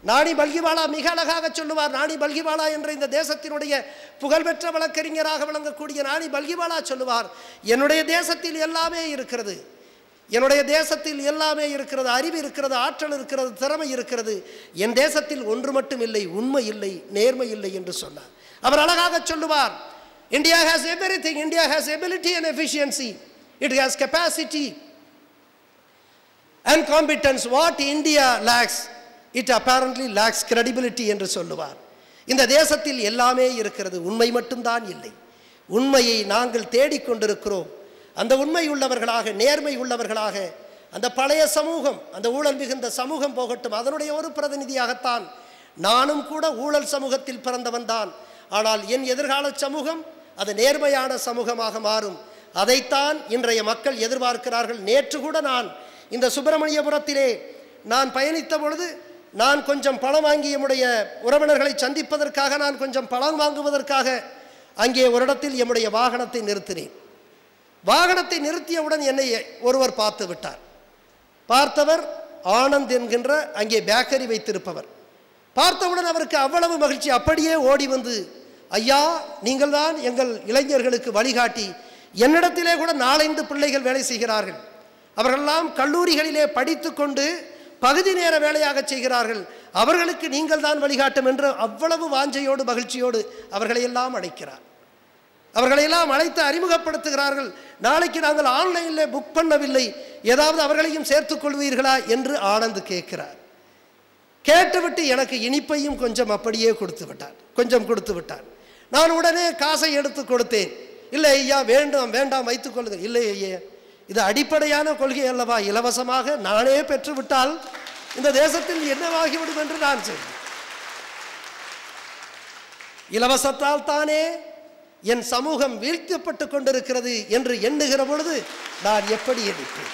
நாணி பல்கிவாலா மிக அழகாக சொல்லுவார் நாணி பல்கிவாலா என்ற இந்த தேசத்தினுடைய புகழ்பெற்ற வழக்கறிஞராக விளங்கக்கூடிய நாணி பல்கிவாலா சொல்லுவார் என்னுடைய தேசத்தில் எல்லாமே இருக்கிறது என்னுடைய தேசத்தில் எல்லாமே இருக்கிறது அறிவு இருக்கிறது ஆற்றல் இருக்கிறது திறமை இருக்கிறது என் தேசத்தில் ஒன்று மட்டும் இல்லை உண்மை இல்லை நேர்மை இல்லை என்று சொன்னார் அவர் அழகாக சொல்லுவார் India has everything India has ability and efficiency it has capacity and competence what India lacks it apparently lacks credibility என்று சொல்லுவார் இந்த தேசத்தில் எல்லாமே இருக்கிறது உண்மை மட்டும்தான் இல்லை உண்மையை நாங்கள் தேடிக்கொண்டிருக்கிறோம் அந்த உண்மை உள்ளவர்களாக நேர்மை உள்ளவர்களாக அந்த பழைய சமூகம் அந்த ஊழல் மிகுந்த சமூகம் போகட்டும் அதனுடைய ஒரு பிரதிநிதியாகத்தான் நானும் கூட ஊழல் சமூகத்தில் பிறந்தவன் தான் ஆனால் என் எதிர்கால சமூகம் அது நேர்மையான சமூகமாக மாறும் அதைத்தான் இன்றைய மக்கள் எதிர்பார்க்கிறார்கள் நேற்று கூட நான் இந்த சுப்பிரமணியபுரத்திலே நான் பயணித்த பொழுது நான் கொஞ்சம் பழம் வாங்கி எம்முடைய உறவினர்களை சந்திப்பதற்காக நான் கொஞ்சம் பழம் வாங்குவதற்காக அங்கே ஒரு இடத்தில் எம்முடைய வாகனத்தை நிறுத்தினேன் வாகனத்தை நிறுத்தியவுடன் என்னை ஒருவர் பார்த்து விட்டார் பார்த்தவர் ஆனந்த் என்கின்ற அங்கே பேக்கரி வைத்திருப்பவர் பார்த்தவுடன் அவருக்கு அவ்வளவு மகிழ்ச்சி அப்படியே ஓடி வந்து ஐயா நீங்கள்தான் எங்கள் இளைஞர்களுக்கு வழிகாட்டி என்னிடத்திலே கூட நாலைந்து பிள்ளைகள் வேலை செய்கிறார்கள் அவர்களெல்லாம் கல்லூரிகளிலே படித்துக்கொண்டு பகுதி நேர வேலையாக செய்கிறார்கள் அவர்களுக்கு நீங்கள் தான் வழிகாட்டும் என்று அவ்வளவு வாஞ்சையோடு மகிழ்ச்சியோடு அவர்களையெல்லாம் அழைக்கிறார் அவர்களையெல்லாம் அழைத்து அறிமுகப்படுத்துகிறார்கள் நாளைக்கு நாங்கள் ஆன்லைனில் புக் பண்ணவில்லை ஏதாவது அவர்களையும் சேர்த்துக் கொள்வீர்களா என்று ஆனந்த் கேட்கிறார் கேட்டுவிட்டு எனக்கு இனிப்பையும் கொஞ்சம் அப்படியே கொடுத்து விட்டார் கொஞ்சம் கொடுத்து விட்டார் நான் உடனே காசை எடுத்து கொடுத்தேன் இல்லை ஐயா வேண்டாம் வேண்டாம் வைத்துக் கொள்ளுங்கள் இல்லை ஐயா இது அடிப்படையான கொள்கை அல்லவா இலவசமாக நானே பெற்றுவிட்டால் இந்த தேசத்தில் என்னவாகிவிடும் என்று நான் சொன்னேன் இலவசத்தால் தானே என் சமூகம் வீழ்த்தப்பட்டு கொண்டிருக்கிறது என்று எண்ணுகிற பொழுது நான் எப்படி எண்ணிப்பேன்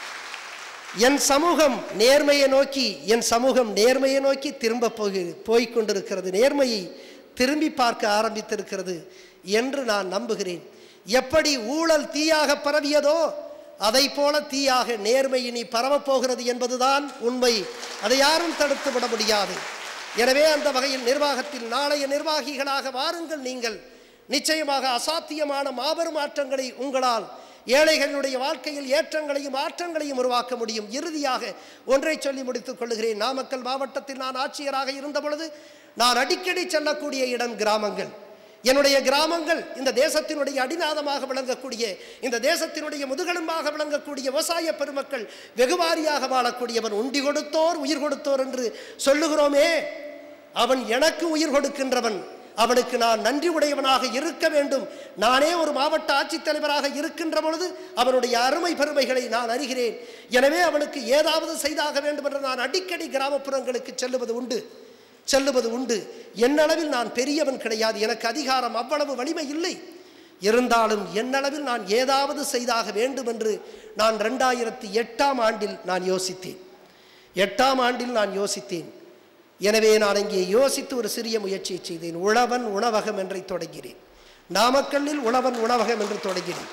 என் சமூகம் நேர்மையை நோக்கி என் சமூகம் நேர்மையை நோக்கி திரும்ப போய் போய்க் கொண்டிருக்கிறது நேர்மையை திரும்பி பார்க்க ஆரம்பித்திருக்கிறது என்று நான் நம்புகிறேன் எப்படி ஊழல் தீயாக பரவியதோ அதை போல தீயாக நேர்மை இனி பரவப்போகிறது என்பதுதான் உண்மை அதை யாரும் தடுத்து விட முடியாது எனவே அந்த வகையில் நிர்வாகத்தில் நாளைய நிர்வாகிகளாக வாருங்கள் நீங்கள் நிச்சயமாக அசாத்தியமான மாபெரும் மாற்றங்களை உங்களால் ஏழைகளுடைய வாழ்க்கையில் ஏற்றங்களையும் மாற்றங்களையும் உருவாக்க முடியும் இறுதியாக ஒன்றை சொல்லி முடித்துக் கொள்கிறேன் நாமக்கல் மாவட்டத்தில் நான் ஆட்சியராக இருந்த பொழுது நான் அடிக்கடி செல்லக்கூடிய இடம் கிராமங்கள் என்னுடைய கிராமங்கள் இந்த தேசத்தினுடைய அடிநாதமாக விளங்கக்கூடிய இந்த தேசத்தினுடைய முதுகெலும்பாக விளங்கக்கூடிய விவசாய பெருமக்கள் வெகுவாரியாக வாழக்கூடியவன் உண்டி கொடுத்தோர் உயிர் கொடுத்தோர் என்று சொல்லுகிறோமே அவன் எனக்கு உயிர் கொடுக்கின்றவன் அவனுக்கு நான் நன்றி உடையவனாக இருக்க வேண்டும் நானே ஒரு மாவட்ட ஆட்சித்தலைவராக இருக்கின்ற பொழுது அவனுடைய அருமை பெருமைகளை நான் அறிகிறேன் எனவே அவனுக்கு ஏதாவது செய்தாக வேண்டும் என்று நான் அடிக்கடி கிராமப்புறங்களுக்கு செல்லுவது உண்டு செல்லுவது உண்டு என்னளவில் நான் பெரியவன் கிடையாது எனக்கு அதிகாரம் அவ்வளவு வலிமை இல்லை இருந்தாலும் என்னளவில் நான் ஏதாவது செய்தாக வேண்டும் என்று நான் ரெண்டாயிரத்தி எட்டாம் ஆண்டில் நான் யோசித்தேன் எட்டாம் ஆண்டில் நான் யோசித்தேன் எனவே நான் இங்கே யோசித்து ஒரு சிறிய முயற்சியை செய்தேன் உழவன் உணவகம் என்றை தொடங்கினேன் நாமக்கல்லில் உழவன் உணவகம் என்று தொடங்கினேன்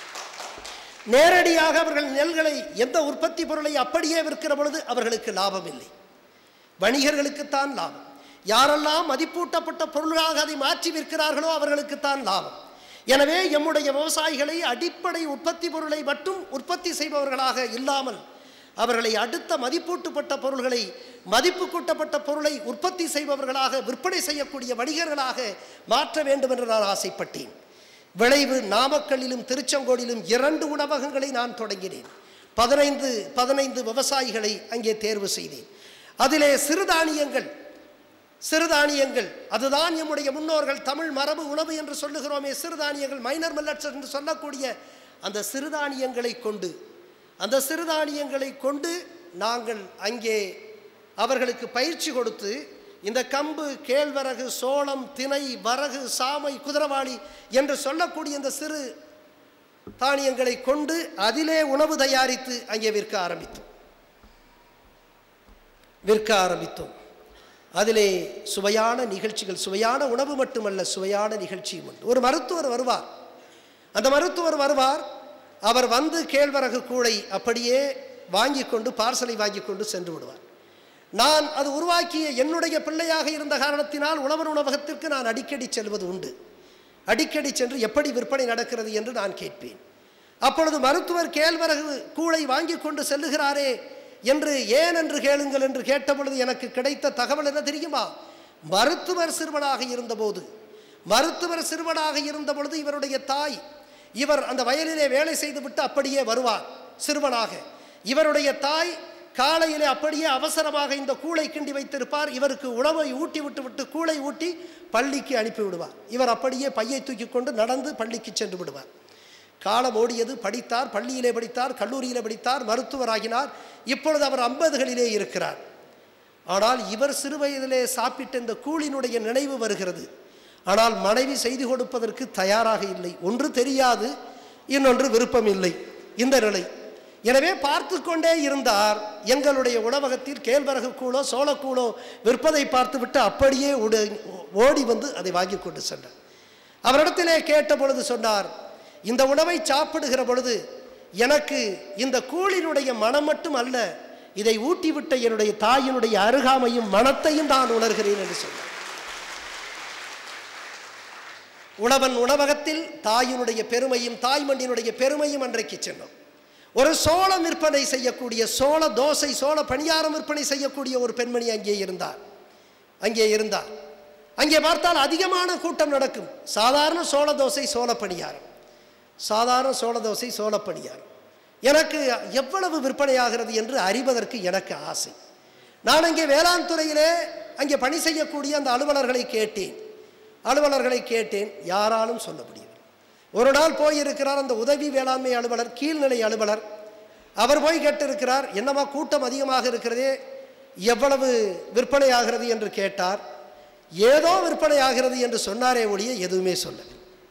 நேரடியாக அவர்கள் நெல்களை எந்த உற்பத்தி பொருளை அப்படியே விற்கிற பொழுது அவர்களுக்கு லாபம் இல்லை வணிகர்களுக்குத்தான் லாபம் யாரெல்லாம் மதிப்பூட்டப்பட்ட பொருளாக அதை மாற்றி விற்கிறார்களோ அவர்களுக்குத்தான் லாபம் எனவே எம்முடைய விவசாயிகளை அடிப்படை உற்பத்தி பொருளை மட்டும் உற்பத்தி செய்பவர்களாக இல்லாமல் அவர்களை அடுத்த மதிப்பூட்டப்பட்ட பொருள்களை மதிப்பு கூட்டப்பட்ட பொருளை உற்பத்தி செய்பவர்களாக விற்பனை செய்யக்கூடிய வணிகர்களாக மாற்ற வேண்டும் என்று நான் ஆசைப்பட்டேன் விளைவு நாமக்கல்லிலும் திருச்செங்கோடிலும் இரண்டு உணவகங்களை நான் தொடங்கினேன் பதினைந்து பதினைந்து விவசாயிகளை அங்கே தேர்வு செய்தேன் அதிலே சிறுதானியங்கள் சிறுதானியங்கள் அதுதான் எம்முடைய முன்னோர்கள் தமிழ் மரபு உணவு என்று சொல்லுகிறோமே சிறுதானியங்கள் மைனர் மில்லட்ஸ் என்று சொல்லக்கூடிய அந்த சிறுதானியங்களை கொண்டு அந்த சிறுதானியங்களை கொண்டு நாங்கள் அங்கே அவர்களுக்கு பயிற்சி கொடுத்து இந்த கம்பு கேழ்வரகு சோளம் திணை வரகு சாமை குதிரவாளி என்று சொல்லக்கூடிய இந்த சிறு தானியங்களை கொண்டு அதிலே உணவு தயாரித்து அங்கே விற்க ஆரம்பித்தோம் விற்க ஆரம்பித்தோம் அதிலே சுவையான நிகழ்ச்சிகள் சுவையான உணவு மட்டுமல்ல சுவையான நிகழ்ச்சியும் உண்டு ஒரு மருத்துவர் வருவார் அந்த மருத்துவர் வருவார் அவர் வந்து கேழ்வரகு கூளை அப்படியே வாங்கி கொண்டு பார்சலை வாங்கி கொண்டு சென்று விடுவார் நான் அது உருவாக்கிய என்னுடைய பிள்ளையாக இருந்த காரணத்தினால் உழவர் உணவகத்திற்கு நான் அடிக்கடி செல்வது உண்டு அடிக்கடி சென்று எப்படி விற்பனை நடக்கிறது என்று நான் கேட்பேன் அப்பொழுது மருத்துவர் கேழ்வரகு கூளை வாங்கி கொண்டு செல்லுகிறாரே என்று ஏன் என்று கேளுங்கள் என்று கேட்டபொழுது எனக்கு கிடைத்த தகவல் என்ன தெரியுமா மருத்துவர் சிறுவனாக இருந்தபோது மருத்துவர் சிறுவனாக இருந்த பொழுது இவருடைய தாய் இவர் அந்த வயலிலே வேலை செய்துவிட்டு அப்படியே வருவார் சிறுவனாக இவருடைய தாய் காலையிலே அப்படியே அவசரமாக இந்த கூளை கிண்டி வைத்திருப்பார் இவருக்கு உணவை ஊட்டி விட்டு விட்டு கூளை ஊட்டி பள்ளிக்கு அனுப்பி விடுவார் இவர் அப்படியே பையை தூக்கி கொண்டு நடந்து பள்ளிக்கு சென்று விடுவார் காலம் ஓடியது படித்தார் பள்ளியிலே படித்தார் கல்லூரியிலே படித்தார் மருத்துவராகினார் இப்பொழுது அவர் ஐம்பதுகளிலே இருக்கிறார் ஆனால் இவர் சிறு வயதிலே சாப்பிட்ட இந்த கூழினுடைய நினைவு வருகிறது ஆனால் மனைவி செய்து கொடுப்பதற்கு தயாராக இல்லை ஒன்று தெரியாது இன்னொன்று விருப்பம் இல்லை இந்த நிலை எனவே பார்த்து கொண்டே இருந்தார் எங்களுடைய உணவகத்தில் கேழ்வரகு கூழோ சோளக்கூழோ விற்பதை பார்த்துவிட்டு அப்படியே உட ஓடி வந்து அதை வாங்கி கொண்டு சென்றார் அவரிடத்திலே கேட்ட பொழுது சொன்னார் இந்த உணவை சாப்பிடுகிற பொழுது எனக்கு இந்த கூழினுடைய மனம் மட்டும் அல்ல இதை ஊட்டிவிட்ட என்னுடைய தாயினுடைய அருகாமையும் மனத்தையும் நான் உணர்கிறேன் என்று சொன்னார் உணவன் உணவகத்தில் தாயினுடைய பெருமையும் தாய்மண்டினுடைய பெருமையும் அன்றைக்கு சென்றோம் ஒரு சோளம் விற்பனை செய்யக்கூடிய சோள தோசை சோள பணியாரம் விற்பனை செய்யக்கூடிய ஒரு பெண்மணி அங்கே இருந்தார் அங்கே இருந்தார் அங்கே பார்த்தால் அதிகமான கூட்டம் நடக்கும் சாதாரண சோள தோசை சோள பணியாரம் சாதாரண சோள தோசை சோள பணியாரம் எனக்கு எவ்வளவு விற்பனையாகிறது என்று அறிவதற்கு எனக்கு ஆசை நான் அங்கே வேளாண் துறையிலே அங்கே பணி செய்யக்கூடிய அந்த அலுவலர்களை கேட்டேன் அலுவலர்களை கேட்டேன் யாராலும் சொல்ல முடியவில்லை ஒரு நாள் போயிருக்கிறார் அந்த உதவி வேளாண்மை அலுவலர் கீழ்நிலை அலுவலர் அவர் போய் கேட்டிருக்கிறார் என்னம்மா கூட்டம் அதிகமாக இருக்கிறதே எவ்வளவு விற்பனை ஆகிறது என்று கேட்டார் ஏதோ விற்பனை ஆகிறது என்று சொன்னாரே ஒழிய எதுவுமே சொல்லவில்லை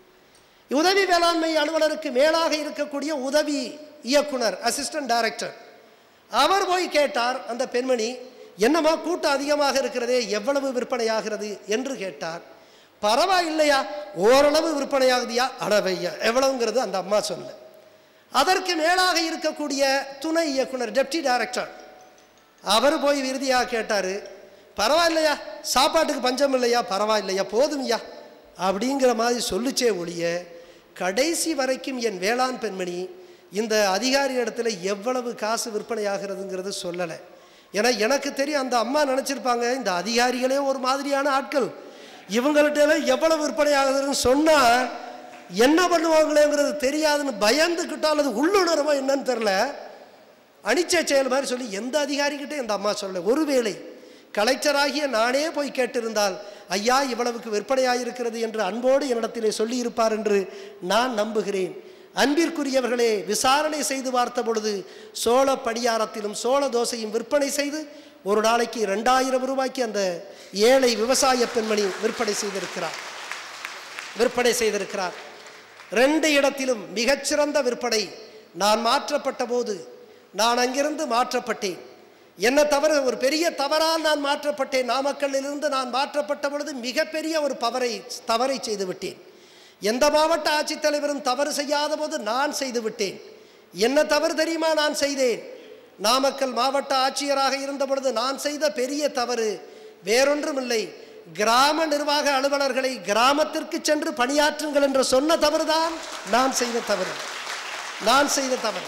உதவி வேளாண்மை அலுவலருக்கு மேலாக இருக்கக்கூடிய உதவி இயக்குனர் அசிஸ்டன்ட் டைரக்டர் அவர் போய் கேட்டார் அந்த பெண்மணி என்னம்மா கூட்டம் அதிகமாக இருக்கிறதே எவ்வளவு விற்பனை ஆகிறது என்று கேட்டார் பரவாயில்லையா ஓரளவு விற்பனை ஆகுதியா அடவையா எவ்வளவுங்கிறது அந்த அம்மா சொல்ல அதற்கு மேலாக இருக்கக்கூடிய துணை இயக்குனர் டெப்டி டைரக்டர் அவர் போய் இறுதியாக கேட்டார் பரவாயில்லையா சாப்பாட்டுக்கு பஞ்சம் இல்லையா பரவாயில்லையா போதும்யா அப்படிங்கிற மாதிரி சொல்லுச்சே ஒழிய கடைசி வரைக்கும் என் வேளாண் பெண்மணி இந்த அதிகாரி இடத்துல எவ்வளவு காசு விற்பனை ஆகிறதுங்கிறது சொல்லலை ஏன்னா எனக்கு தெரியும் அந்த அம்மா நினச்சிருப்பாங்க இந்த அதிகாரிகளே ஒரு மாதிரியான ஆட்கள் இவங்கள்ட்ட எல்லாம் எவ்வளவு விற்பனை ஆகுதுன்னு சொன்னால் என்ன பண்ணுவாங்களேங்கிறது தெரியாதுன்னு பயந்துக்கிட்டோ அல்லது உள்ளுணர்வோ என்னன்னு தெரில அனிச்சை செயல் மாதிரி சொல்லி எந்த அதிகாரிகிட்டே இந்த அம்மா சொல்ல ஒருவேளை கலெக்டராகிய நானே போய் கேட்டிருந்தால் ஐயா இவ்வளவுக்கு விற்பனையாயிருக்கிறது என்று அன்போடு என்னிடத்திலே சொல்லியிருப்பார் என்று நான் நம்புகிறேன் அன்பிற்குரியவர்களே விசாரணை செய்து பார்த்த பொழுது சோள படியாரத்திலும் சோள தோசையும் விற்பனை செய்து ஒரு நாளைக்கு ரெண்டாயிரம் ரூபாய்க்கு அந்த ஏழை விவசாய பெண்மணி விற்பனை செய்திருக்கிறார் விற்பனை செய்திருக்கிறார் ரெண்டு இடத்திலும் மிகச்சிறந்த விற்பனை நான் மாற்றப்பட்ட போது நான் அங்கிருந்து மாற்றப்பட்டேன் என்ன தவறு ஒரு பெரிய தவறால் நான் மாற்றப்பட்டேன் நாமக்கல்லிலிருந்து நான் மாற்றப்பட்ட பொழுது மிகப்பெரிய ஒரு பவரை தவறை செய்து விட்டேன் எந்த மாவட்ட ஆட்சித்தலைவரும் தவறு செய்யாத போது நான் செய்து விட்டேன் என்ன தவறு தெரியுமா நான் செய்தேன் நாமக்கல் மாவட்ட ஆட்சியராக இருந்த பொழுது நான் செய்த பெரிய தவறு வேறொன்றும் இல்லை கிராம நிர்வாக அலுவலர்களை கிராமத்திற்கு சென்று பணியாற்றுங்கள் என்று சொன்ன தவறுதான் நான் செய்த தவறு நான் செய்த தவறு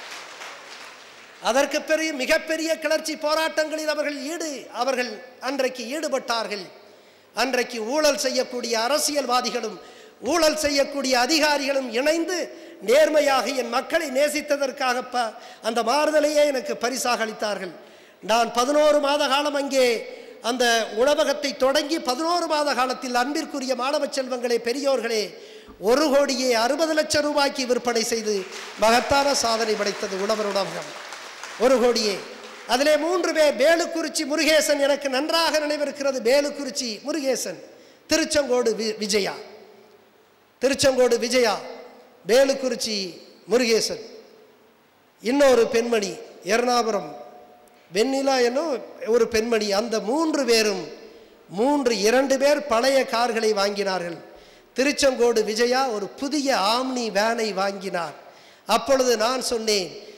அதற்கு பெரிய மிகப்பெரிய கிளர்ச்சி போராட்டங்களில் அவர்கள் ஈடு அவர்கள் அன்றைக்கு ஈடுபட்டார்கள் அன்றைக்கு ஊழல் செய்யக்கூடிய அரசியல்வாதிகளும் ஊழல் செய்யக்கூடிய அதிகாரிகளும் இணைந்து நேர்மையாக என் மக்களை நேசித்ததற்காக ப அந்த மாறுதலையே எனக்கு பரிசாக அளித்தார்கள் நான் பதினோரு மாத காலம் அங்கே அந்த உணவகத்தை தொடங்கி பதினோரு மாத காலத்தில் அன்பிற்குரிய மாணவ செல்வங்களே பெரியோர்களே ஒரு கோடியே அறுபது லட்சம் ரூபாய்க்கு விற்பனை செய்து மகத்தான சாதனை படைத்தது உணவர் உணவகம் ஒரு கோடியே அதிலே மூன்று பேர் பேலுக்குறிச்சி முருகேசன் எனக்கு நன்றாக நினைவிருக்கிறது பேலுக்குறிச்சி முருகேசன் திருச்செங்கோடு வி- விஜயா திருச்செங்கோடு விஜயா வேலுக்குறிச்சி முருகேசன் இன்னொரு பெண்மணி எர்ணாபுரம் வெண்ணிலா என்னும் ஒரு பெண்மணி அந்த மூன்று பேரும் மூன்று இரண்டு பேர் பழைய கார்களை வாங்கினார்கள் திருச்செங்கோடு விஜயா ஒரு புதிய ஆம்னி வேனை வாங்கினார் அப்பொழுது நான் சொன்னேன்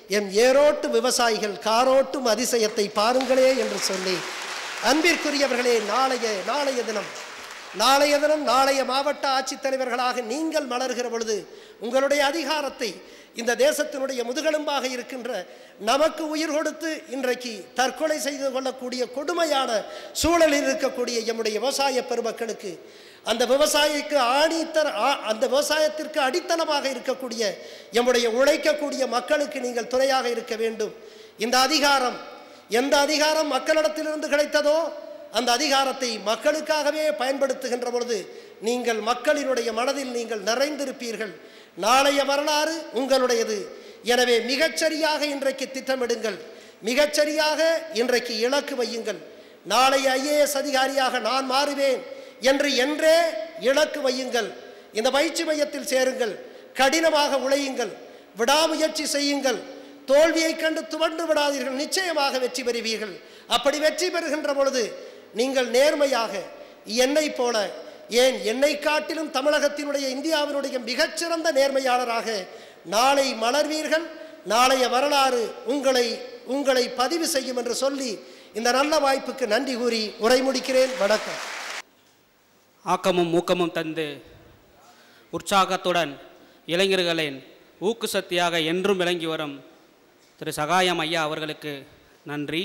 எம் ஏரோட்டு விவசாயிகள் காரோட்டும் அதிசயத்தை பாருங்களே என்று சொல்லி அன்பிற்குரியவர்களே நாளைய நாளைய தினம் நாளைய தினம் நாளைய மாவட்ட ஆட்சித்தலைவர்களாக நீங்கள் மலர்கிற பொழுது உங்களுடைய அதிகாரத்தை இந்த தேசத்தினுடைய முதுகெலும்பாக இருக்கின்ற நமக்கு உயிர் கொடுத்து இன்றைக்கு தற்கொலை செய்து கொள்ளக்கூடிய கொடுமையான சூழலில் இருக்கக்கூடிய எம்முடைய விவசாய பெருமக்களுக்கு அந்த விவசாயிக்கு ஆணித்தர ஆ- அந்த விவசாயத்திற்கு அடித்தளமாக இருக்கக்கூடிய எம்முடைய உழைக்கக்கூடிய மக்களுக்கு நீங்கள் துணையாக இருக்க வேண்டும் இந்த அதிகாரம் எந்த அதிகாரம் மக்களிடத்திலிருந்து கிடைத்ததோ அந்த அதிகாரத்தை மக்களுக்காகவே பயன்படுத்துகின்ற பொழுது நீங்கள் மக்களினுடைய மனதில் நீங்கள் நிறைந்திருப்பீர்கள் நாளைய வரலாறு உங்களுடையது எனவே மிகச்சரியாக இன்றைக்கு திட்டமிடுங்கள் மிகச்சரியாக இன்றைக்கு இலக்கு வையுங்கள் நாளைய ஐஏஎஸ் அதிகாரியாக நான் மாறுவேன் என்று என்றே இலக்கு வையுங்கள் இந்த பயிற்சி மையத்தில் சேருங்கள் கடினமாக உழையுங்கள் விடாமுயற்சி செய்யுங்கள் தோல்வியைக் கண்டு துவண்டு விடாதீர்கள் நிச்சயமாக வெற்றி பெறுவீர்கள் அப்படி வெற்றி பெறுகின்ற பொழுது நீங்கள் நேர்மையாக என்னை போல ஏன் என்னை காட்டிலும் தமிழகத்தினுடைய இந்தியாவினுடைய மிகச்சிறந்த நேர்மையாளராக நாளை மலர்வீர்கள் நாளைய வரலாறு உங்களை உங்களை பதிவு செய்யும் என்று சொல்லி இந்த நல்ல வாய்ப்புக்கு நன்றி கூறி உரை முடிக்கிறேன் வணக்கம் ஆக்கமும் ஊக்கமும் தந்து உற்சாகத்துடன் இளைஞர்களின் ஊக்கு சக்தியாக என்றும் விளங்கி வரும் திரு சகாயம் ஐயா அவர்களுக்கு நன்றி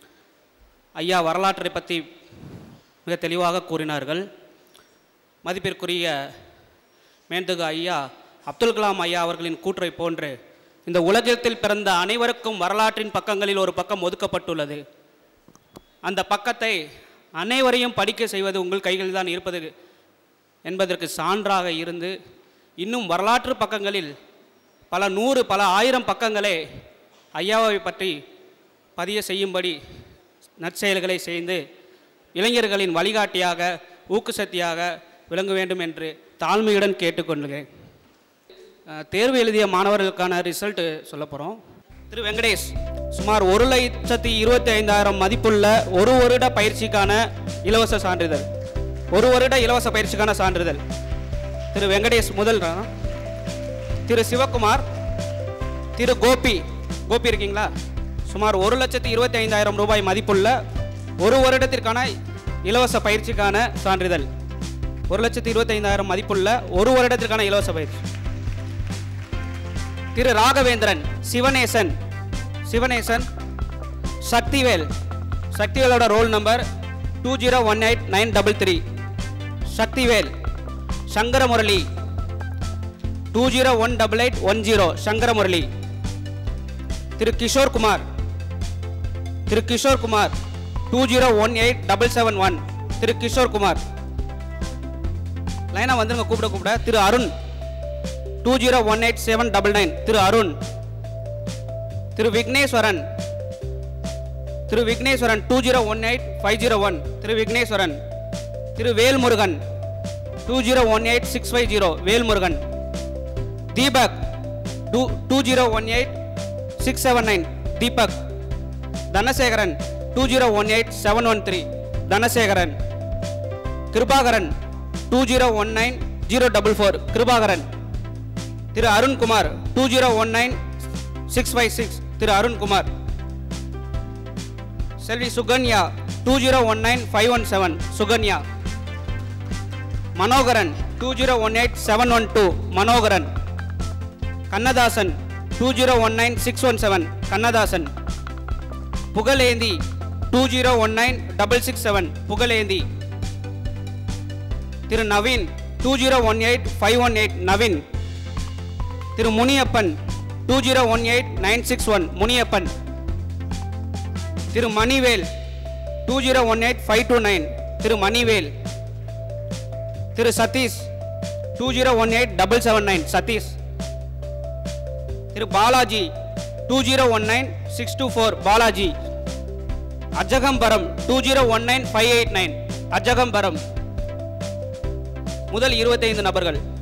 ஐயா வரலாற்றை பற்றி மிக தெளிவாக கூறினார்கள் மதிப்பிற்குரிய மேந்தகு ஐயா அப்துல் கலாம் ஐயா அவர்களின் கூற்றை போன்று இந்த உலகத்தில் பிறந்த அனைவருக்கும் வரலாற்றின் பக்கங்களில் ஒரு பக்கம் ஒதுக்கப்பட்டுள்ளது அந்த பக்கத்தை அனைவரையும் படிக்க செய்வது உங்கள் கைகளில் தான் இருப்பது என்பதற்கு சான்றாக இருந்து இன்னும் வரலாற்று பக்கங்களில் பல நூறு பல ஆயிரம் பக்கங்களே ஐயாவை பற்றி பதிய செய்யும்படி நற்செயல்களை செய்து இளைஞர்களின் வழிகாட்டியாக ஊக்குசக்தியாக விளங்க வேண்டும் என்று தாழ்மையுடன் கேட்டுக்கொள்கிறேன் அஹ், தேர்வு எழுதிய மாணவர்களுக்கான ரிசல்ட் சொல்ல போகிறோம் திரு வெங்கடேஷ் சுமார் ஒரு லட்சத்தி இருபத்தி ஐந்தாயிரம் மதிப்புள்ள ஒரு வருட பயிற்சிக்கான இலவச சான்றிதழ் ஒரு வருட இலவச பயிற்சிக்கான சான்றிதழ் திரு வெங்கடேஷ் முதல் ரா- திரு சிவகுமார் திரு கோபி கோபி இருக்கீங்களா சுமார் ஒரு லட்சத்தி இருபத்தி ஐந்தாயிரம் ரூபாய் மதிப்புள்ள ஒரு வருடத்திற்கான இலவச பயிற்சிக்கான சான்றிதழ் ஒரு லட்சத்தி இருபத்தி ஐந்தாயிரம் மதிப்புள்ள ஒரு வருடத்திற்கான இலவச பயிற்சி திரு ராகவேந்திரன் சிவனேசன் சிவனேசன் சக்திவேல் சக்திவேலோட roll number two zero one eight nine double three Sakthivel Sankaramurali two zero one double eight one zero Sankaramurali Thiru Kishore Kumar Thiru Kishore Kumar two zero one eight double seven one Thiru Kishore Kumar லைனாக வந்துருங்க கூப்பிட கூப்பிட Thiru Arun two zero one eight seven double nine Thiru Arun Thiru Vigneswaran Thiru Vigneswaran two zero one eight five zero one Thiru Vigneswaran Thiru Velmurugan two zero one eight six five zero Velmurugan Deepak two two zero one eight six seven nine Deepak Dhanasekaran two zero one eight seven one three Dhanasekaran Kirubakaran two zero one nine zero double four Kirubakaran Thiru Arunkumar two zero one nine six five six Thiru Arunkumar Selvi Sukanya two zero one nine five one seven Sukanya Manoharan two zero one eight seven one two Manoharan Kannadasan two zero one nine six one seven Kannadasan Pugazhendhi two zero one nine double six seven Pugazhendhi Thiru Naveen two zero one eight five one eight Naveen Thiru Muniyappan two zero one eight nine six one Muniyappan Thiru Manivel two zero one eight five two nine Thiru Manivel Thiru Satish two zero one eight double seven nine Satish Thiru Balaji two zero one nine six two four Balaji அஜகம்பரம் two zero one nine five eight nine Ajagambaram முதல் இருபத்தைந்து நபர்கள்